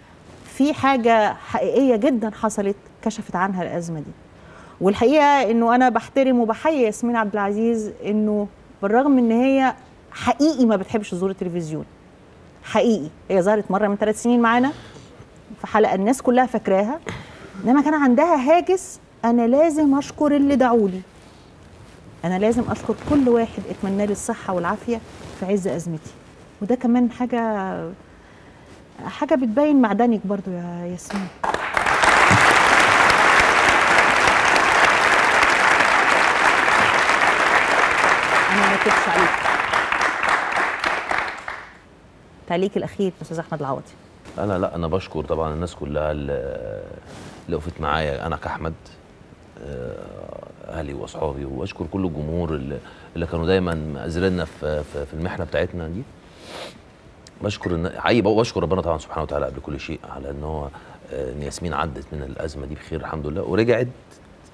في حاجة حقيقية جدا حصلت كشفت عنها الأزمة دي والحقيقة إنه أنا بحترم وبحيي ياسمين عبد العزيز إنه بالرغم إن هي حقيقي ما بتحبش تزور التلفزيون حقيقي هي ظهرت مرة من ثلاث سنين معانا في حلقة الناس كلها فاكراها إنما كان عندها هاجس أنا لازم أشكر اللي دعولي انا لازم اشكر كل واحد اتمنى لي الصحه والعافيه في عز ازمتي وده كمان حاجه حاجه بتبين معدنك برضو يا ياسمين انا ما كدبش عليك تعليق الاخير استاذ احمد العوضي انا لا انا بشكر طبعا الناس كلها اللي اللي وقفت معايا انا كاحمد آه، اهلي واصحابي واشكر كل الجمهور اللي, اللي كانوا دايما مأزرنا في, في, في المحنه بتاعتنا دي بشكر ان حقيقي بشكر ربنا طبعا سبحانه وتعالى قبل كل شيء على ان هو آه، ان ياسمين عدت من الازمه دي بخير الحمد لله ورجعت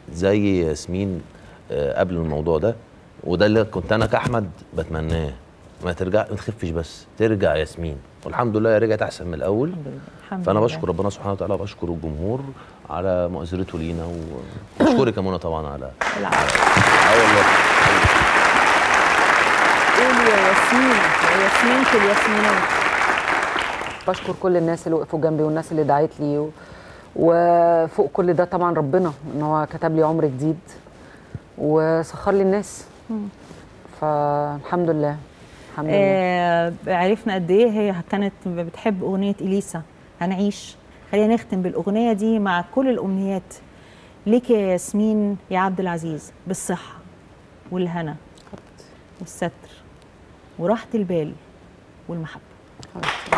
زي ياسمين آه، قبل الموضوع ده وده اللي كنت انا كاحمد بتمناه ما ترجع ما تخفش بس ترجع ياسمين والحمد لله رجعت احسن من الاول الحمد فانا لله. بشكر ربنا سبحانه وتعالى وبشكر الجمهور على مؤازرته لينا وبشكرك يا منى طبعا على العفو. اه والله قولي يا ياسمين يا ياسمين في الياسمينات بشكر كل الناس اللي وقفوا جنبي والناس اللي دعت لي و... وفوق كل ده طبعا ربنا ان هو كتب لي عمر جديد وسخر لي الناس فالحمد لله الحمد لله آه عرفنا قد ايه هي كانت بتحب اغنيه اليسا هنعيش خلينا نختم بالاغنيه دي مع كل الامنيات ليك يا ياسمين يا عبد العزيز بالصحه والهنا والستر وراحه البال والمحبه